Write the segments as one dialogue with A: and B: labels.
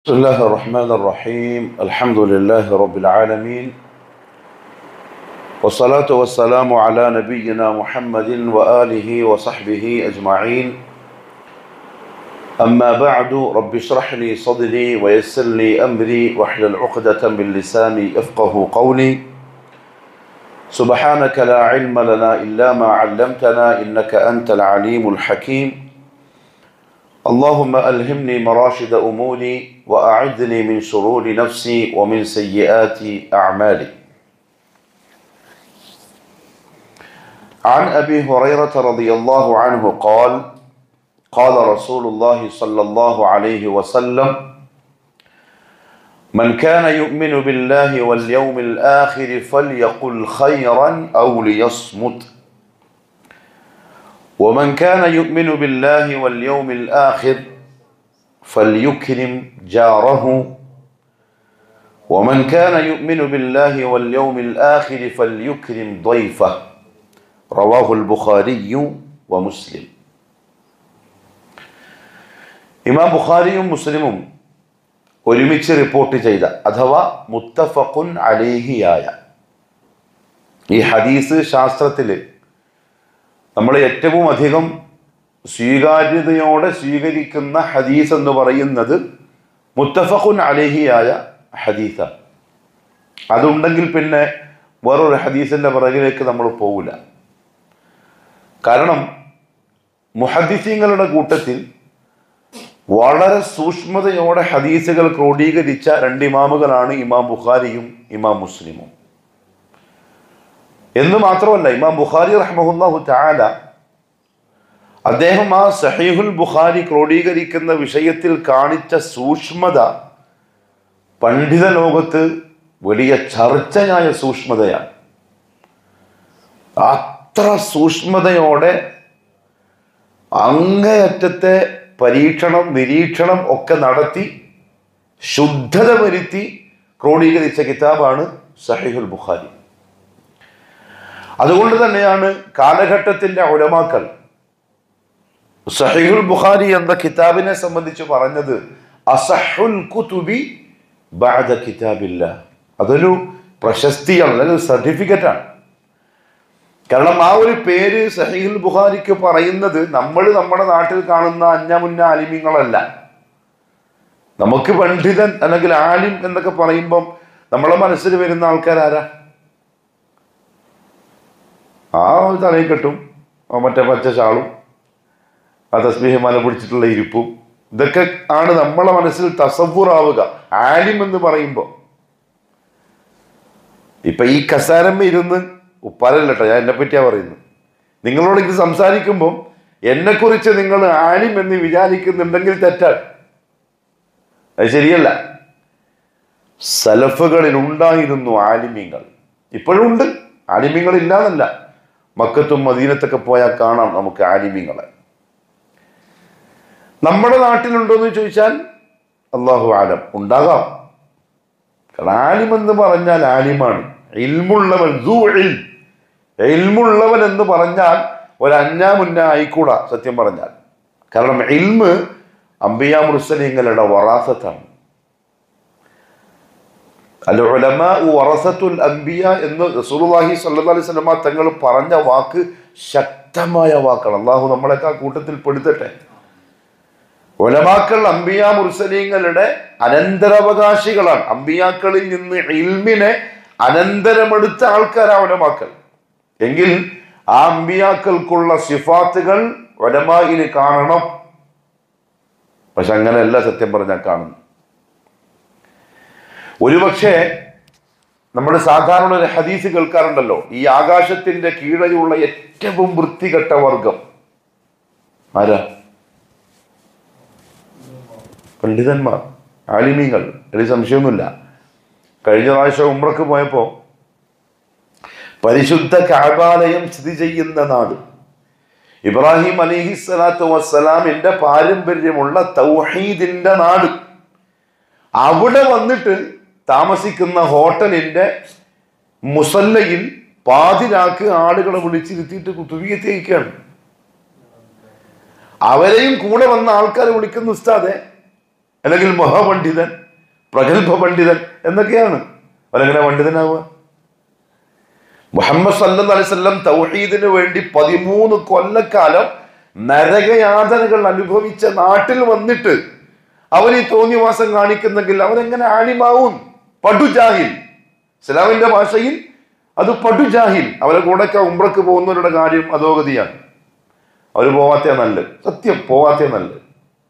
A: بسم الله الرحمن الرحيم الحمد لله رب العالمين والصلاة والسلام على نبينا محمد وآله وصحبه أجمعين أما بعد رب اشرح لي صدري ويسر لي أمري واحلل عقدة من لساني يفقه قولي سبحانك لا علم لنا إلا ما علمتنا إنك أنت العليم الحكيم اللهم ألهمني مراشد أموري وأعذني من شرور نفسي ومن سيئات أعمالي عن أبي هريرة رضي الله عنه قال قال رسول الله صلى الله عليه وسلم من كان يؤمن بالله واليوم الآخر فليقل خيرا أو ليصمت ومن كان يؤمن بالله واليوم الآخر فليكرم جاره ومن كان يؤمن بالله واليوم الآخر فليكرم ضيفه رواه البخاري ومسلم ഇമാം ബുഖാരിയും മുസ്ലിമും ഒരുമിച്ച് റിപ്പോർട്ട് ചെയ്ത അഥവാ മുത്തഫഖുൻ അലേഹിയായ ഈ ഹദീസ് ശാസ്ത്രത്തിൽ നമ്മൾ ഏറ്റവും അധികം സ്വീകാര്യതയോടെ സ്വീകരിക്കുന്ന ഹദീസ് എന്ന് പറയുന്നത് മുത്തഫഖുൻ അലേഹിയായ ഹദീസ അതുണ്ടെങ്കിൽ പിന്നെ വേറൊരു ഹദീസിന്റെ പിറകിലേക്ക് നമ്മൾ പോകില്ല കാരണം മുഹദ്ദിസീങ്ങളുടെ കൂട്ടത്തിൽ വളരെ സൂക്ഷ്മതയോടെ ഹദീസുകൾ ക്രോഡീകരിച്ച രണ്ട് ഇമാമുകളാണ് ഇമാം ബുഖാരിയും ഇമാം മുസ്ലിമും എന്ന് മാത്രമല്ല ഇമാം ബുഖാരി റഹ്മഹുല്ലാഹു താല അദ്ദേഹം ആ സഹീഹുൽ ബുഖാരി ക്രോഡീകരിക്കുന്ന വിഷയത്തിൽ കാണിച്ച സൂക്ഷ്മത പണ്ഡിത ലോകത്ത് വലിയ ചർച്ചയായ സൂക്ഷ്മതയാണ് അത്ര സൂക്ഷ്മതയോടെ അങ്ങേയറ്റത്തെ പരീക്ഷണം നിരീക്ഷണം ഒക്കെ നടത്തി ശുദ്ധത വരുത്തി ക്രോഡീകരിച്ച കിതാബാണ് സഹിഹുൽ ബുഖാരി അതുകൊണ്ട് തന്നെയാണ് കാലഘട്ടത്തിന്റെ ഉലമാക്കൾ സഹിഹുൽ ബുഖാരി എന്ന കിതാബിനെ സംബന്ധിച്ച് പറഞ്ഞത് അസഹുൽ കുതുബി ബാദ കിതാബില്ല അതൊരു പ്രശസ്തിയാണ് അല്ലെങ്കിൽ സർട്ടിഫിക്കറ്റ് ആണ് കാരണം ആ ഒരു പേര് സഹീൽ ബുഖാരിക്ക് പറയുന്നത് നമ്മൾ നമ്മുടെ നാട്ടിൽ കാണുന്ന അഞ്ഞമുന്ന ആലിമ്യങ്ങളല്ല നമുക്ക് പണ്ഡിതൻ അല്ലെങ്കിൽ ആലിം എന്നൊക്കെ പറയുമ്പം നമ്മളെ മനസ്സിൽ വരുന്ന ആൾക്കാരാരാ ആ തലയിൽ കെട്ടും മറ്റേ പച്ച ഷാളും ആ തസ്ബീഹ് മല പിടിച്ചിട്ടുള്ള ഇരിപ്പും ഇതൊക്കെ ആണ് നമ്മളെ മനസ്സിൽ തസവൂറാവുക ആലിം എന്ന് പറയുമ്പോൾ ഇപ്പൊ ഈ കസാരമ്മ ഇരുന്ന് ഉപ്പാലല്ല കേട്ടോ ഞാൻ എന്നെ പറ്റിയാ പറയുന്നത് നിങ്ങളോട് ഇത് സംസാരിക്കുമ്പം എന്നെക്കുറിച്ച് നിങ്ങൾ ആലിം എന്ന് വിചാരിക്കുന്നുണ്ടെങ്കിൽ തെറ്റാണ് അത് ശരിയല്ല സലഫുകളിൽ ഉണ്ടായിരുന്നു ആലിമ്യങ്ങൾ ഇപ്പോഴും ഉണ്ട് ആലിമ്യങ്ങൾ ഇല്ലാന്നല്ല മക്കത്തും മദീനത്തൊക്കെ പോയാൽ കാണാം നമുക്ക് ആലിമ്യങ്ങളെ നമ്മുടെ നാട്ടിലുണ്ടോയെന്ന് ചോദിച്ചാൽ അള്ളാഹു ആലം ഉണ്ടാകാം കാരണം ആലിം എന്ന് പറഞ്ഞാൽ ആലിമാണ് ഇൽമുള്ളവൻ ഇൽമുള്ളവൻ എന്ന് പറഞ്ഞാൽ ഒരു അഞ്ഞാ മുന്ന ആയിക്കൂടാ സത്യം പറഞ്ഞാൽ കാരണം ഇൽമ് അംബിയ മുർസലിങ്ങളുടെ വറാസത്താണ് അൽ ഉലമാ വറസത്തുൽ അംബിയ എന്ന് റസൂലുള്ളാഹി സ്വല്ലല്ലാഹി അലൈഹി വസല്ലമ തങ്ങൾ പറഞ്ഞ വാക്ക് ശക്തമായ വാക്കാണ് അള്ളാഹു നമ്മളൊക്കെ ആ കൂട്ടത്തിൽ പെടുത്തട്ടെ ഒലമാക്കൾ അംബിയ മുർസലീങ്ങളുടെ അനന്തരാവകാശികളാണ് അംബിയാക്കളിൽ നിന്ന് ഇൽമിനെ അനന്തരമെടുത്ത ആൾക്കാരാ ഒലമാക്കൾ എങ്കിൽ ആ അമ്പിയാക്കൾക്കുള്ള സിഫാത്തുകൾ ഒലമായിൽ കാണണം പക്ഷെ അങ്ങനെയല്ല സത്യം പറഞ്ഞാൽ കാണുന്നു ഒരുപക്ഷെ നമ്മൾ സാധാരണ ഒരു ഹദീസ് കേൾക്കാറുണ്ടല്ലോ ഈ ആകാശത്തിന്റെ കീഴെയുള്ള ഏറ്റവും വൃത്തികെട്ട വർഗം ആരാ പണ്ഡിതന്മാർ ആലിമീങ്ങൾ അതിൽ സംശയമൊന്നുമില്ല കഴിഞ്ഞ പ്രാവശ്യം ഉമ്രക്ക് പോയപ്പോൾ പരിശുദ്ധ കാബാലയം സ്ഥിതി ചെയ്യുന്ന നാട് ഇബ്രാഹിം അലിഹി സ്വലാത്തു വസ്സലാമിന്റെ പാരമ്പര്യമുള്ള തൗഹീദിന്റെ നാട് അവിടെ വന്നിട്ട് താമസിക്കുന്ന ഹോട്ടലിന്റെ മുസല്ലയിൽ പാതിരാക്ക് ആളുകളെ വിളിച്ചിരുത്തിയിട്ട് കുത്തുവിയെത്തിയിരിക്കുകയാണ് അവരെയും കൂടെ വന്ന ആൾക്കാരെ വിളിക്കുന്ന ഉസ്താദെ അല്ലെങ്കിൽ മഹാപണ്ഡിതൻ പ്രഗത്ഭ പണ്ഡിതൻ എന്നൊക്കെയാണ് അവരെങ്ങനെ പണ്ഡിതനാവുക മുഹമ്മദ് സല്ലു അലൈവല്ലം തൗഹീദിന് വേണ്ടി പതിമൂന്ന് കൊല്ലക്കാലം നരകയാതനകൾ അനുഭവിച്ച നാട്ടിൽ വന്നിട്ട് അവൻ ഈ തോന്നിവാസം കാണിക്കുന്നെങ്കിൽ അവനെങ്ങനെ ആലിമാവും പടുജാഹിൽ ഇസ്ലാമിന്റെ ഭാഷയിൽ അത് പടുജാഹിൽ അവരെ കൂടെയൊക്കെ ഉംറക്ക് പോകുന്നവരുടെ കാര്യം അധോഗതിയാണ് അവർ പോവാത്തേ നല്ലത് സത്യം പോവാത്തേ നല്ലത്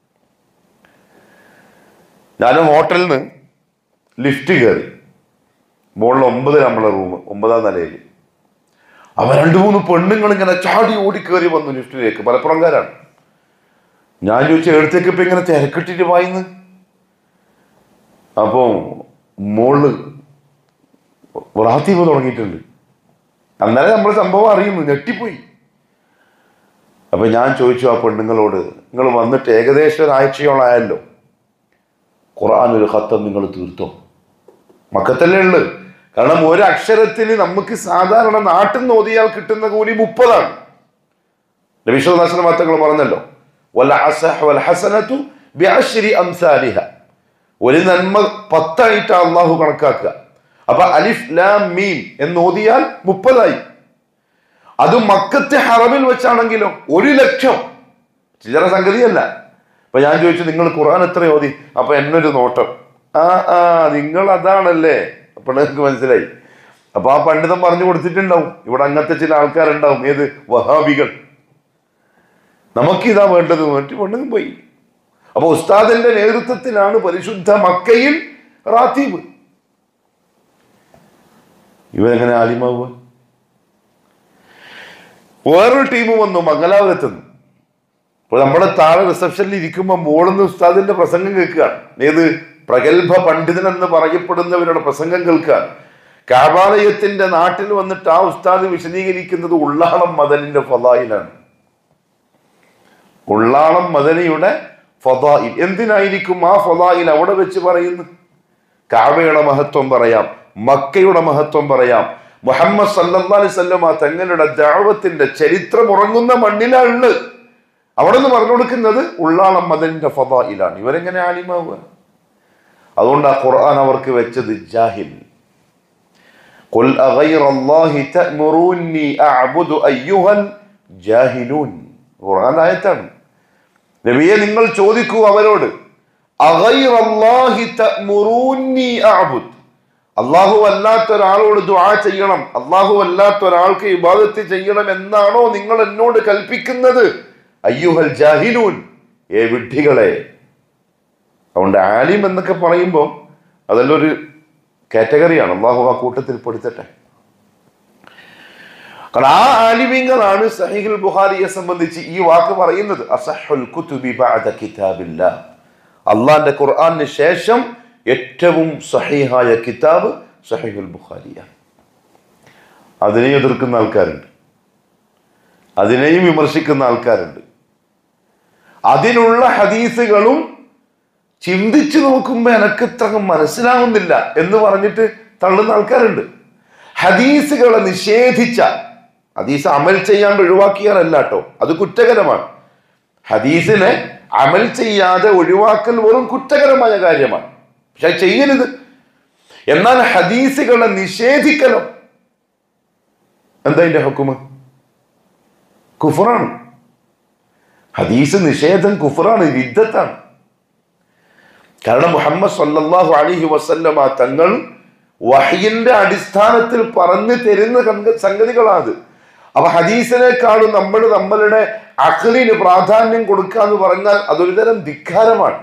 A: ഞാൻ ഹോട്ടലിൽ നിന്ന് ലിഫ്റ്റ് കയറി മുകളിൽ ഒമ്പത് നമ്മളെ റൂം ഒമ്പതാം നിലയിൽ അവ രണ്ട് മൂന്ന് പെണ്ണുങ്ങൾ ഇങ്ങനെ ചാടി ഓടി കയറി വന്നു ലിഫ്റ്റിലേക്ക് മലപ്പുറംകാരാണ് ഞാൻ ചോദിച്ചു എടുത്തേക്ക് ഇപ്പൊ ഇങ്ങനെ തിരക്കിട്ടിട്ട് വായിന്ന് അപ്പോ മോള് റാത്തീവ് തുടങ്ങിയിട്ടുണ്ട് അന്നേരം നമ്മൾ സംഭവം അറിയുന്നു ഞെട്ടിപ്പോയി അപ്പൊ ഞാൻ ചോദിച്ചു ആ പെണ്ണുങ്ങളോട് നിങ്ങൾ വന്നിട്ട് ഏകദേശം ഒരാഴ്ചയോളായല്ലോ ഖുർആൻ ഒരു ഖത്തം നിങ്ങൾ തീർത്തോ മക്കത്തല്ലേ ഉള്ളത് കാരണം ഒരു അക്ഷരത്തിന് നമുക്ക് സാധാരണ നാട്ടിൽ നിന്ന് ഓതിയാൽ കിട്ടുന്ന കൂലി മുപ്പതാണ് നബീശ്വരദാസന വാർത്തകൾ പറഞ്ഞല്ലോ വല്ല അസഹ വൽ ഹസനത്തു ബിഅശ്രി അംസാലിഹ ഒരു നന്മ പത്തായിട്ട് അള്ളാഹു കണക്കാക്കുക അപ്പൊ അലിഫ് ലാം മീം എന്ന് ഓതിയാൽ മുപ്പതായി അത് മക്കത്തെ ഹറമിൽ വെച്ചാണെങ്കിലോ ഒരു ലക്ഷം ചില്ലറ സംഗതിയല്ല അപ്പൊ ഞാൻ ചോദിച്ചു നിങ്ങൾ ഖുർആൻ എത്ര ഓതി അപ്പൊ എന്നൊരു നോട്ടം ആ ആ നിങ്ങൾ അതാണല്ലേ അപ്പൊ നിങ്ങൾക്ക് മനസ്സിലായി അപ്പൊ ആ പണ്ഡിതൻ പറഞ്ഞു കൊടുത്തിട്ടുണ്ടാവും ഇവിടെ അങ്ങനത്തെ ചില ആൾക്കാരുണ്ടാവും ഏത് വഹാബികൾ നമുക്കിതാ വേണ്ടത് മറ്റു പെണ്ണും പോയി അപ്പൊ ഉസ്താദിന്റെ നേതൃത്വത്തിലാണ് പരിശുദ്ധ മക്കയിൽ റാത്തീബ് ഇവരെങ്ങനെ ആലിമാവുക വേറൊരു ടീം വന്നു മംഗലാപുരത്ത് നിന്ന് അപ്പൊ നമ്മുടെ താഴെ റിസപ്ഷനിൽ ഇരിക്കുമ്പോൾ മോളിന്ന് ഉസ്താദിന്റെ പ്രസംഗം കേൾക്കുകയാണ് ഏത് പ്രഗത്ഭ പണ്ഡിതൻ എന്ന് പറയപ്പെടുന്നവരുടെ പ്രസംഗം കേൾക്കുകയാണ് കാബാലയത്തിന്റെ നാട്ടിൽ വന്നിട്ട് ആ ഉസ്താദ് വിശദീകരിക്കുന്നത് ഉള്ളാളം മദനിന്റെ ഫലായിലാണ് ഉള്ളാളം മദനിയുടെ ഫലായിൽ എന്തിനായിരിക്കും ആ ഫലായിൽ അവിടെ വെച്ച് പറയുന്നു കാബയുടെ മഹത്വം പറയാം മക്കയുടെ മഹത്വം പറയാം മുഹമ്മദ് സല്ലല്ലാഹു അലൈഹി വസല്ലമ തങ്ങളുടെ ദഅവത്തിന്റെ ചരിത്രം ഉറങ്ങുന്ന മണ്ണിലാണ് അവിടെ നിന്ന് പറഞ്ഞു കൊടുക്കുന്നത് ഉള്ളാളം മദനിന്റെ ഫലായിലാണ് ഇവരെങ്ങനെ ആലിമാവുക അതുകൊണ്ട് ആ ഖുർആൻ അവർക്ക് വെച്ചത് ജാഹിൽ قل أغير الله تأمروني أعبد أيها الجاهلون ഖുർആൻ ആയത്താണ് നബിയെ നിങ്ങൾ ചോദിക്കൂ അവരോട് അഗൈറ അല്ലാഹി തഅ്മുറൂനി അഅബുദ് അള്ളാഹു അല്ലാത്ത ഒരാളോട് ദുആ ചെയ്യണം അള്ളാഹു അല്ലാത്ത ഒരാൾക്ക് ഇബാദത്ത് ചെയ്യണം എന്നാണോ നിങ്ങൾ എന്നോട് കൽപ്പിക്കുന്നത് അയ്യുഹൽ ജാഹിലൂൻ ഏ വിഡ്ഢികളെ അതുകൊണ്ട് ആലിം എന്നൊക്കെ പറയുമ്പോൾ അതെല്ലാം ഒരു കാറ്റഗറിയാണ് അള്ളാഹു ആ കൂട്ടത്തിൽ പെടുത്തട്ടെ കാരണം ആ ആലിമീങ്ങളാണ് സഹീഹുൽ ബുഖാരിയെ സംബന്ധിച്ച് ഈ വാക്ക് പറയുന്നത് അസഹുൽ കുതുബി ബഅദ കിതാബില്ലാ അള്ളാന്റെ ഖുർആന് ശേഷം ഏറ്റവും സഹീഹായ കിതാബ് സഹീഹുൽ ബുഖാരിയാണ് അതിനെ എതിർക്കുന്ന ആൾക്കാരുണ്ട് അതിനെയും വിമർശിക്കുന്ന ആൾക്കാരുണ്ട് അതിനുള്ള ഹദീസുകളും ചിന്തിച്ചു നോക്കുമ്പോൾ എനക്ക് ഇത്ര മനസ്സിലാവുന്നില്ല എന്ന് പറഞ്ഞിട്ട് തള്ളുന്ന ആൾക്കാരുണ്ട് ഹദീസുകളെ നിഷേധിച്ച ഹദീസ് അമൽ ചെയ്യാണ്ട് ഒഴിവാക്കിയാലല്ല കേട്ടോ അത് കുറ്റകരമാണ് ഹദീസിനെ അമൽ ചെയ്യാതെ ഒഴിവാക്കൽ വെറും കുറ്റകരമായ കാര്യമാണ് പക്ഷെ അത് ചെയ്യരുത് എന്നാൽ ഹദീസുകളെ നിഷേധിക്കലോ എന്താ അതിന്റെ ഹുക്കുമ കുഫറാണ് ഹദീസ് നിഷേധം കുഫറാണ് വിദ്യത്താണ് കാരണം മുഹമ്മദ് സല്ലല്ലാഹു അലൈഹി വസല്ലമ തങ്ങൾ വഹയിന്റെ അടിസ്ഥാനത്തിൽ പറഞ്ഞു തരുന്ന കങ്ക- സംഗതികളാണ് അപ്പൊ ഹദീസിനേക്കാളും നമ്മൾ നമ്മളുടെ അഖലിന് പ്രാധാന്യം കൊടുക്കുക എന്ന് പറഞ്ഞാൽ അതൊരു തരം ധിക്കാരമാണ്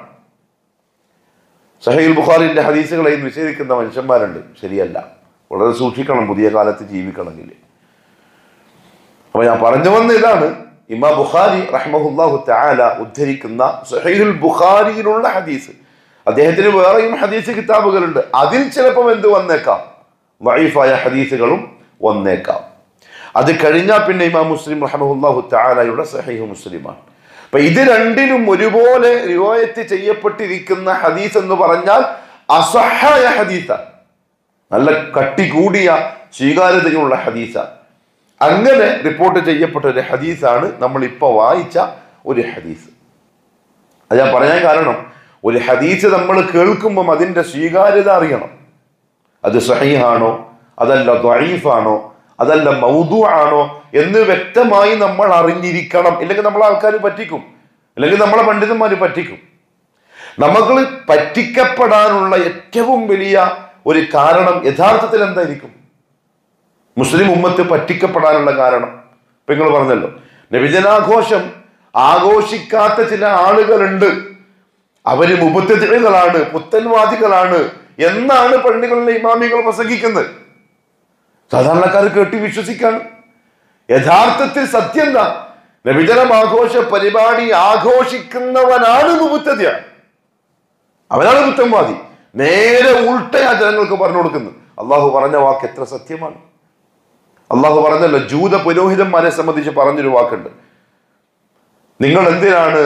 A: സഹീൽ ബുഖാറിന്റെ ഹദീസുകളെ നിഷേധിക്കുന്ന മനുഷ്യന്മാരുണ്ട് ശരിയല്ല വളരെ സൂക്ഷിക്കണം പുതിയ കാലത്ത് ജീവിക്കണമെങ്കിൽ അപ്പൊ ഞാൻ പറഞ്ഞു വന്ന ഇതാണ് ഇമാ ബുഖാരി റഹ്മഹുല്ലാഹു തആല ഉദ്ധരിക്കുന്ന സഹീൽ ബുഖാരിയിലുള്ള ഹദീസ് അദ്ദേഹത്തിന് വേറെയും ഹദീസ് കിതാബുകളുണ്ട് അതിൽ ചിലപ്പം എന്ത് വന്നേക്കാം വൈഫായ ഹദീസുകളും വന്നേക്കാം അത് കഴിഞ്ഞാൽ പിന്നെ ഇമാം മുസ്ലിം റഹ്മഹുല്ലാഹു തആലയുടെ സഹീഹ് മുസ്ലിമാണ് അപ്പൊ ഇത് രണ്ടിലും ഒരുപോലെ റിവായത്ത് ചെയ്യപ്പെട്ടിരിക്കുന്ന ഹദീസ് എന്ന് പറഞ്ഞാൽ അസഹായ ഹദീസാണ് നല്ല കട്ടി കൂടിയ സ്വീകാര്യതയുള്ള ഹദീസാണ് അങ്ങനെ റിപ്പോർട്ട് ചെയ്യപ്പെട്ട ഒരു ഹദീസാണ് നമ്മൾ ഇപ്പോൾ വായിച്ച ഒരു ഹദീസ് അത് ഞാൻ പറയാൻ കാരണം ഒരു ഹദീസ് നമ്മൾ കേൾക്കുമ്പം അതിന്റെ സ്വീകാര്യത അറിയണം അത് സഹീഹാണോ അതല്ല ദ്വൈഫാണോ അതല്ല മൗദു ആണോ എന്ന് വ്യക്തമായി നമ്മൾ അറിഞ്ഞിരിക്കണം ഇല്ലെങ്കിൽ നമ്മളെ ആൾക്കാർ പറ്റിക്കും അല്ലെങ്കിൽ നമ്മളെ പണ്ഡിതന്മാർ പറ്റിക്കും നമുക്ക് പറ്റിക്കപ്പെടാനുള്ള ഏറ്റവും വലിയ ഒരു കാരണം യഥാർത്ഥത്തിൽ എന്തായിരിക്കും മുസ്ലിം ഉമ്മത്ത് പറ്റിക്കപ്പെടാനുള്ള കാരണം ഇപ്പൊ നിങ്ങൾ പറഞ്ഞല്ലോ നബിജനാഘോഷം ആഘോഷിക്കാത്ത ചില ആളുകളുണ്ട് അവര് മുപ്പത്തികളാണ് പുത്തൻവാദികളാണ് എന്നാണ് പള്ളികളിലെ ഇമാമികൾ പ്രസംഗിക്കുന്നത് സാധാരണക്കാർ കേട്ട് വിശ്വസിക്കാണ് യഥാർത്ഥത്തിൽ സത്യം എന്താ നബിജനം ആഘോഷ പരിപാടി ആഘോഷിക്കുന്നവനാണ് മുബുത്തതിയാണ് അവനാണ് പുത്തൻവാദി നേരെ ഉൾട്ടയാ ജനങ്ങൾക്ക് പറഞ്ഞു കൊടുക്കുന്നത് അള്ളാഹു പറഞ്ഞ വാക്ക് എത്ര സത്യമാണ് അള്ളാഹു പറഞ്ഞല്ലോ ജൂത പുരോഹിതന്മാരെ സംബന്ധിച്ച് പറഞ്ഞൊരു വാക്കുണ്ട് നിങ്ങൾ എന്തിനാണ്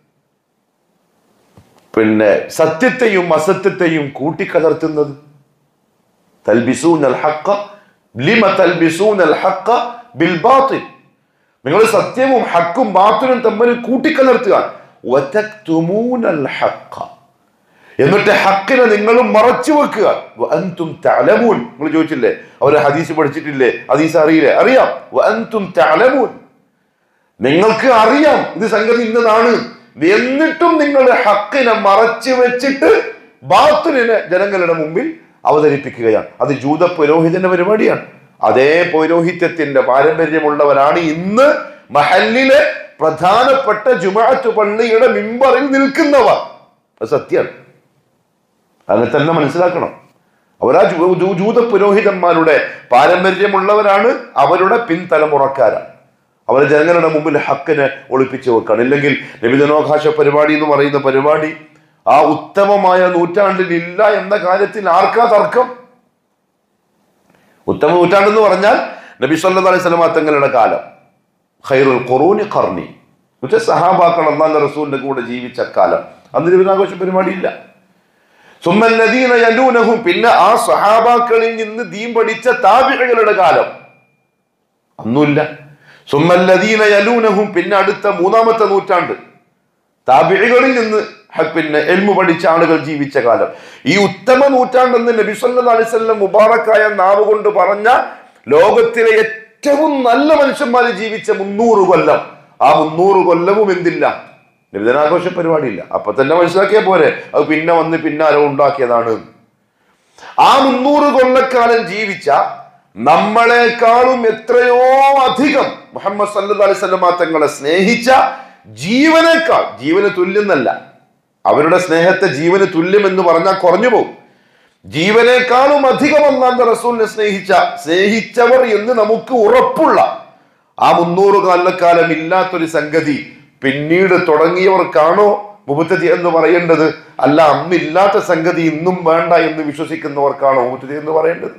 A: പിന്നെ സത്യത്തെയും അസത്യത്തെയും കൂട്ടിക്കലർത്തുന്നത് തൽബിസൂൻ അൽ ഹക്ക ലിമ തൽബിസൂൻ അൽ ഹക്ക ബിൽ ബാത്തിൽ നിങ്ങൾ സത്യവും ഹക്കും ബാത്തിലും തമ്മിൽ കൂട്ടിക്കലർത്തുക വതക്തുമൂന അൽ ഹക്ക എന്നിട്ട് ഹക്കിനെ നിങ്ങളും മറച്ചു വെക്കുക വഅൻതും തഅലമൂൻ നിങ്ങൾ ചോദിച്ചില്ലേ അവർ ഹദീസ് പഠിച്ചിട്ടില്ലേ ഹദീസ് അറിയില്ലേ അറിയാം വഅൻതും തഅലമൂൻ നിങ്ങൾക്ക് അറിയാം ഇത് സംഗതി ഇന്നതാണ് എന്നിട്ടും നിങ്ങൾ ഹക്കിനെ മറച്ചു വെച്ചിട്ട് ബാത്തുലിനെ ജനങ്ങളുടെ മുമ്പിൽ അവതരിപ്പിക്കുകയാണ് അത് ജൂത പുരോഹിതന്റെ പരിപാടിയാണ് അതേ പൗരോഹിത്യത്തിന്റെ പാരമ്പര്യമുള്ളവരാണ് ഇന്ന് മഹല്ലിലെ പ്രധാനപ്പെട്ട ജുമാഅത്ത് പള്ളിയുടെ മിമ്പറിൽ നിൽക്കുന്നവർ അത് സത്യമാണ് അങ്ങനെ തന്നെ മനസ്സിലാക്കണം അവരാ ജൂ- ജൂ- ജൂത പുരോഹിതന്മാരുടെ പാരമ്പര്യമുള്ളവരാണ് അവരുടെ പിൻതലമുറക്കാരാണ് അവർ ജനങ്ങളുടെ മുമ്പിൽ ഹക്കിനെ ഒളിപ്പിച്ചു വെക്കണം ഇല്ലെങ്കിൽ നബിദിനോകാശ പരിപാടി എന്ന് പറയുന്ന പരിപാടി ആ ഉത്തമമായ നൂറ്റാണ്ടിൽ ഇല്ല എന്ന കാര്യത്തിൽ ആർക്കാ തർക്കം ഉത്തമ നൂറ്റാണ്ടെന്ന് പറഞ്ഞാൽ നബി സല്ലാ അലൈഹി സ്വലമ തങ്ങളുടെ കാലം ഖൈറുൽ ഖുറൂനി ഖർണി എന്നുവെച്ചാൽ സഹാബാക്കൾ അള്ളാന്റെ റസൂലിന്റെ കൂടെ ജീവിച്ച കാലം അന്ന് നബിദിനാഘോഷ പരിപാടി ഇല്ല സുമ്മല്ലദീന യലൂനഹും പിന്നെ ആ സഹാബാക്കളിൽ നിന്ന് ദീൻ പഠിച്ച താബികളുടെ കാലം അന്നുമില്ല സുമ്മല്ലദീന യലൂനഹും പിന്നെ അടുത്ത മൂന്നാമത്തെ നൂറ്റാണ്ട് താബികളിൽ നിന്ന് ഹ- പിന്നെ എൽമു പഠിച്ച ആളുകൾ ജീവിച്ച കാലം ഈ ഉത്തമ നൂറ്റാണ്ടെന്ന് നബി സല്ലല്ലാഹു അലൈഹി വസല്ലം മുബാറക്കായ നാവ് കൊണ്ട് പറഞ്ഞ ലോകത്തിലെ ഏറ്റവും നല്ല മനുഷ്യന്മാർ ജീവിച്ച മുന്നൂറ് കൊല്ലം ആ മുന്നൂറ് കൊല്ലവും എന്തില്ല നിബിധനാഘോഷ പരിപാടിയില്ല അപ്പൊ തന്നെ മനസ്സിലാക്കിയ പോരെ അത് പിന്നെ വന്ന് പിന്നാരോ ഉണ്ടാക്കിയതാണ് ആ മുന്നൂറ് കൊല്ലക്കാലം ജീവിച്ച നമ്മളെക്കാളും എത്രയോ അധികം മുഹമ്മദ് സല്ലു അലൈഹി സ്വലമ തങ്ങളെ സ്നേഹിച്ച ജീവനേക്കാൾ ജീവന് തുല്യെന്നല്ല അവരുടെ സ്നേഹത്തെ ജീവന് തുല്യം എന്ന് പറഞ്ഞാൽ കുറഞ്ഞു പോകും ജീവനേക്കാളും അധികം ഒന്നാം റസൂലിനെ സ്നേഹിച്ച സ്നേഹിച്ചവർ എന്ന് നമുക്ക് ഉറപ്പുള്ള ആ മുന്നൂറ് കൊല്ലക്കാലം ഇല്ലാത്തൊരു സംഗതി പിന്നീട് തുടങ്ങിയവർക്കാണോ മുബത്തതി എന്ന് പറയേണ്ടത് അല്ല അന്നില്ലാത്ത സംഗതി ഇന്നും വേണ്ട എന്ന് വിശ്വസിക്കുന്നവർക്കാണോ മുബത്തതി എന്ന് പറയേണ്ടത്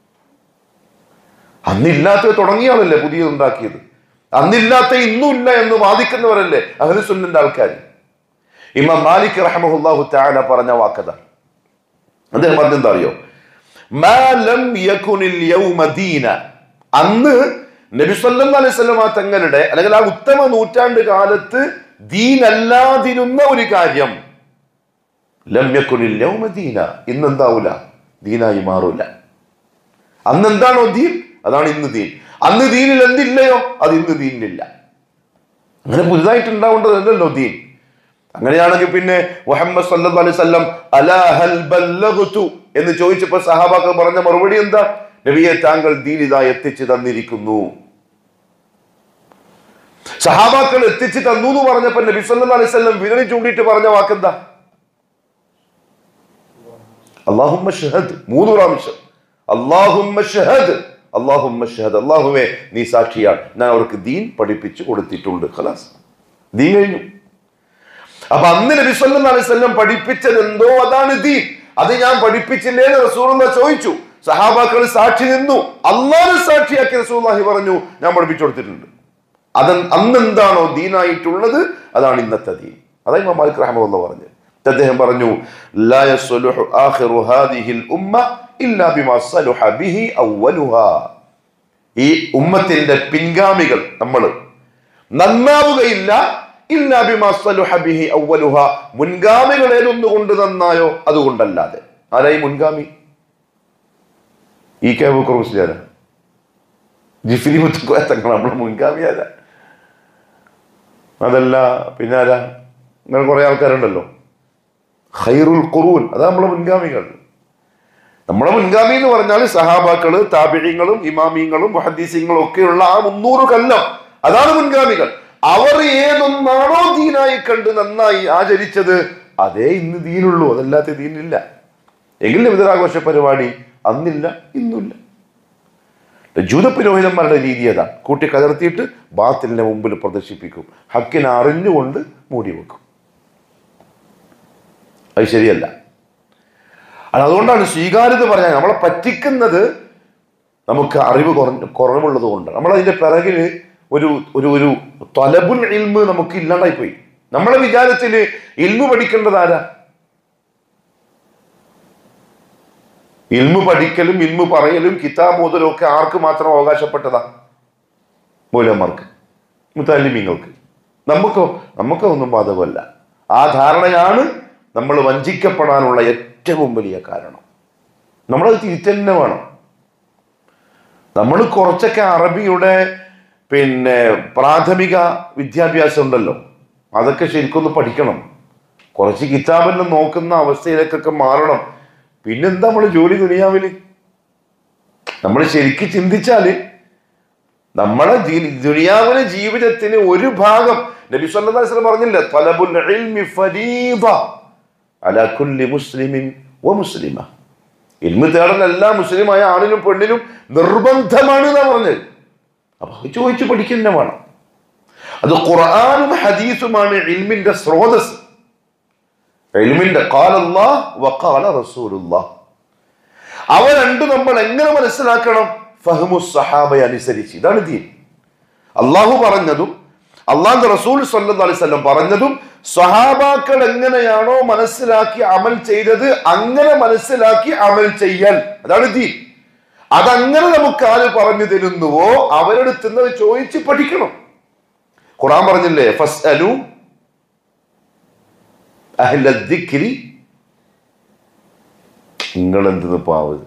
A: അന്നില്ലാത്തത് തുടങ്ങിയാണല്ലേ പുതിയത് ഉണ്ടാക്കിയത് അന്നില്ലാത്ത ഇന്നും ഇല്ല എന്ന് വാദിക്കുന്നവരല്ലേ അഹ്ലുസുന്നന്റെ ആൾക്കാർ ഇമാം മാലിക് റഹ്മഹുല്ലാഹു തആല പറഞ്ഞ വാക്കത അദ്ദേഹം പറഞ്ഞെന്താ അറിയോ മാ ലം യകുനിൽ യൗമ ദീന അന്ന് നബി സല്ലല്ലാഹു അലൈഹി വസല്ലമ തങ്ങളുടെ അല്ലെങ്കിൽ ആ ഉത്തമ നൂറ്റാണ്ട് കാലത്ത് ദീനല്ലാതിരുന്ന ഒരു കാര്യം ലം യകുനിൽ യൗമ ദീന ഇന്നെന്താവൂല ദീനായി മാറൂല അന്ന് എന്താണോ ദീൻ അതാണ് ഇന്ന് ദീൻ അന്ന് ദീനിൽ എന്തില്ലയോ അത് ഇന്ന് ദീനിലില്ല അങ്ങനെ പുതുതായിട്ട് ഉണ്ടാവേണ്ടതല്ലല്ലോ ദീൻ അങ്ങനെയാണെങ്കിൽ പിന്നെ മുഹമ്മദ് സല്ലല്ലാഹു അലൈഹി വസല്ലം അലാ ഹൽ ബല്ലഗ്തു എന്ന് ചോദിച്ചപ്പോൾ സഹാബാക്കൾ പറഞ്ഞ മറുപടി എന്താ നബിയെ താങ്കൾ ദീൻ ഇതാ എത്തിച്ചു തന്നിരിക്കുന്നു സഹാബാക്കൾ എത്തിച്ചു തന്നു എന്ന് പറഞ്ഞപ്പോൾ നബി സല്ലല്ലാഹു അലൈഹി വസല്ലം വിരളി ചൂണ്ടിയിട്ട് പറഞ്ഞ വാക്കെന്താ അള്ളാഹുമ്മ ഷഹദ് മൂന്ന് പ്രാവശ്യം അള്ളാഹുമ്മ ഷഹദ് അള്ളാഹുമ്മ ഷഹദ് അള്ളാഹുവേ നീ സാക്ഷിയാണ് ഞാൻ അവർക്ക് ദീൻ പഠിപ്പിച്ചു കൊടുത്തിട്ടുണ്ട് ഖലാസ് ദീൻ കഴിഞ്ഞു അപ്പൊ അന്ന് നബി സല്ലല്ലാഹു അലൈഹി വസല്ലം പഠിപ്പിച്ചത് എന്തോ അതാണ് ദീൻ അത് ഞാൻ പഠിപ്പിച്ചില്ലേ എന്ന് റസൂലുള്ള ചോദിച്ചു സഹാബാക്കൾ സാക്ഷി നിന്നു അള്ളാഹ് സാക്ഷിയാക്കി റസൂലുള്ളാഹി പറഞ്ഞു ഞാൻ പഠിപ്പിച്ചു കൊടുത്തിട്ടുണ്ട് അത് അന്ന് എന്താണോ ദീനായിട്ടുള്ളത് അതാണ് ഇന്നത്തെ ദീൻ അതായി ഇമാം മാലിക് റഹ്മത്തുള്ള പറഞ്ഞു അദ്ദേഹം പറഞ്ഞു ലാ യസ്ലുഹു ആഖിറു ഹാദിഹിൽ ഉമ്മ ഇല്ലാ ബിമാ സലുഹ ബിഹി അവ്വലുഹാ ഈ ഉമ്മത്തിന്റെ പിൻഗാമികൾ നമ്മൾ നന്നാവുകയില്ല ഇല്ലാ ബിമാ സലുഹ ബിഹി അവ്വലുഹ മുൻഗാമികൾ ഏതൊന്നുകൊണ്ട് നന്നായോ അതുകൊണ്ടല്ലാതെ ആരായി മുൻഗാമി ഈ കെ ബുക്കർ മുസ്ലിയാര ജിഫിലി മുത്തുക്കോയ തങ്ങൾ നമ്മുടെ മുൻഗാമി ആരാ അതല്ല പിന്നെ ആരാ അങ്ങനെ കുറെ ആൾക്കാരുണ്ടല്ലോ ഖൈറുൽ ഖുറൂൻ അതാ നമ്മളെ മുൻഗാമികൾ നമ്മുടെ മുൻഗാമി എന്ന് പറഞ്ഞാൽ സഹാബാക്കള് താപിഴങ്ങളും ഇമാമിയങ്ങളും മുഹദ്ദീസിങ്ങളും ഒക്കെയുള്ള ആ മുന്നൂറ് കൊല്ലം അതാണ് മുൻഗാമികൾ അവർ ഏതൊന്നാണോ ദീനായി കണ്ട് നന്നായി ആചരിച്ചത് അതേ ഇന്ന് ദീനുള്ളൂ അതല്ലാത്ത ദീനില്ല എങ്കിൽ വിതരാഘോഷ പരിപാടി അന്നില്ല ഇന്നില്ല ജൂതപുരോഹിതന്മാരുടെ രീതി അതാ കൂട്ടി കലർത്തിയിട്ട് ബാത്തിലിന്റെ മുമ്പിൽ പ്രദർശിപ്പിക്കും ഹക്കിനെ അറിഞ്ഞുകൊണ്ട് മൂടി വെക്കും അത് ശരിയല്ല അത് അതുകൊണ്ടാണ് സ്വീകാര്യത പറഞ്ഞാൽ നമ്മളെ പറ്റിക്കുന്നത് നമുക്ക് അറിവ് കുറഞ്ഞ കുറവുള്ളത് കൊണ്ട് നമ്മളതിന്റെ പിറകിൽ ഒരു ഒരു ഒരു തൊലബുൽ ഇൽമ് നമുക്ക് ഇല്ലാണ്ടായി പോയി നമ്മളെ വിചാരത്തില് ഇൽമു പഠിക്കേണ്ടത് ആരാ ഇൽമു പഠിക്കലും ഇൽമു പറയലും കിതാബ് മുതലും ഒക്കെ ആർക്ക് മാത്രം അവകാശപ്പെട്ടതാ മൂലന്മാർക്ക് മുത്താലിമീങ്ങൾക്ക് നമുക്കോ നമുക്കോ ഒന്നും ബാധകമല്ല ആ ധാരണയാണ് നമ്മൾ വഞ്ചിക്കപ്പെടാനുള്ള ഏറ്റവും വലിയ കാരണം നമ്മളത് തിരിച്ചന്നെ വേണം നമ്മൾ കുറച്ചൊക്കെ അറബിയുടെ പിന്നെ പ്രാഥമിക വിദ്യാഭ്യാസം ഉണ്ടല്ലോ അതൊക്കെ ശരിക്കൊന്ന് പഠിക്കണം കുറച്ച് കിതാബെല്ലാം നോക്കുന്ന അവസ്ഥയിലേക്കൊക്കെ മാറണം പിന്നെന്താ നമ്മൾ ജോലി ദുനിയാവില് നമ്മൾ ശരിക്കും ചിന്തിച്ചാല് നമ്മളെ ജീ- ദുനിയാവിലെ ജീവിതത്തിന് ഒരു ഭാഗം നബി സല്ലല്ലാഹു അലൈഹി വസല്ലം പറഞ്ഞില്ല തലബുൽ ഇൽമി ഫരീദ അലാ കുല്ലി മുസ്ലിമിൻ വ മുസ്ലിമ ഇൽമു തേടൽ എല്ലാ മുസ്ലിമായ ആണിനും പെണ്ണിനും നിർബന്ധമാണ് എന്നാ പറഞ്ഞത് അപ്പൊ അത് ചോദിച്ചു പഠിക്കുന്ന വേണം അത് ഖുർആാനും ഹദീസുമാണ് ഇൽമിന്റെ സ്രോതസ് ഇൽമിന്റെ കാലല്ലാ വക്കാല റസൂലുല്ലാ അവ രണ്ടും നമ്മൾ എങ്ങനെ മനസ്സിലാക്കണം ഫഹ്മു സഹാബയെ അനുസരിച്ച് ഇതാണ് ദീൻ അള്ളാഹു പറഞ്ഞതും അള്ളാഹു റസൂൽ സല്ലല്ലാഹു അലൈഹി വസല്ലം പറഞ്ഞതും സഹാബാക്കൾ എങ്ങനെയാണോ മനസ്സിലാക്കി അമൽ ചെയ്തത് അങ്ങനെ മനസ്സിലാക്കി അമൽ ചെയ്യൽ അതാണ് ദീൻ അതങ്ങനെ നമുക്ക് ആര് പറഞ്ഞു തരുന്നുവോ അവരെടുത്ത് നിന്ന് ചോദിച്ച് പഠിക്കണം ഖുറാൻ പറഞ്ഞില്ലേ ഫസ് അലു അഹ്ലി നിങ്ങൾ എന്തെന്ന് പാവത്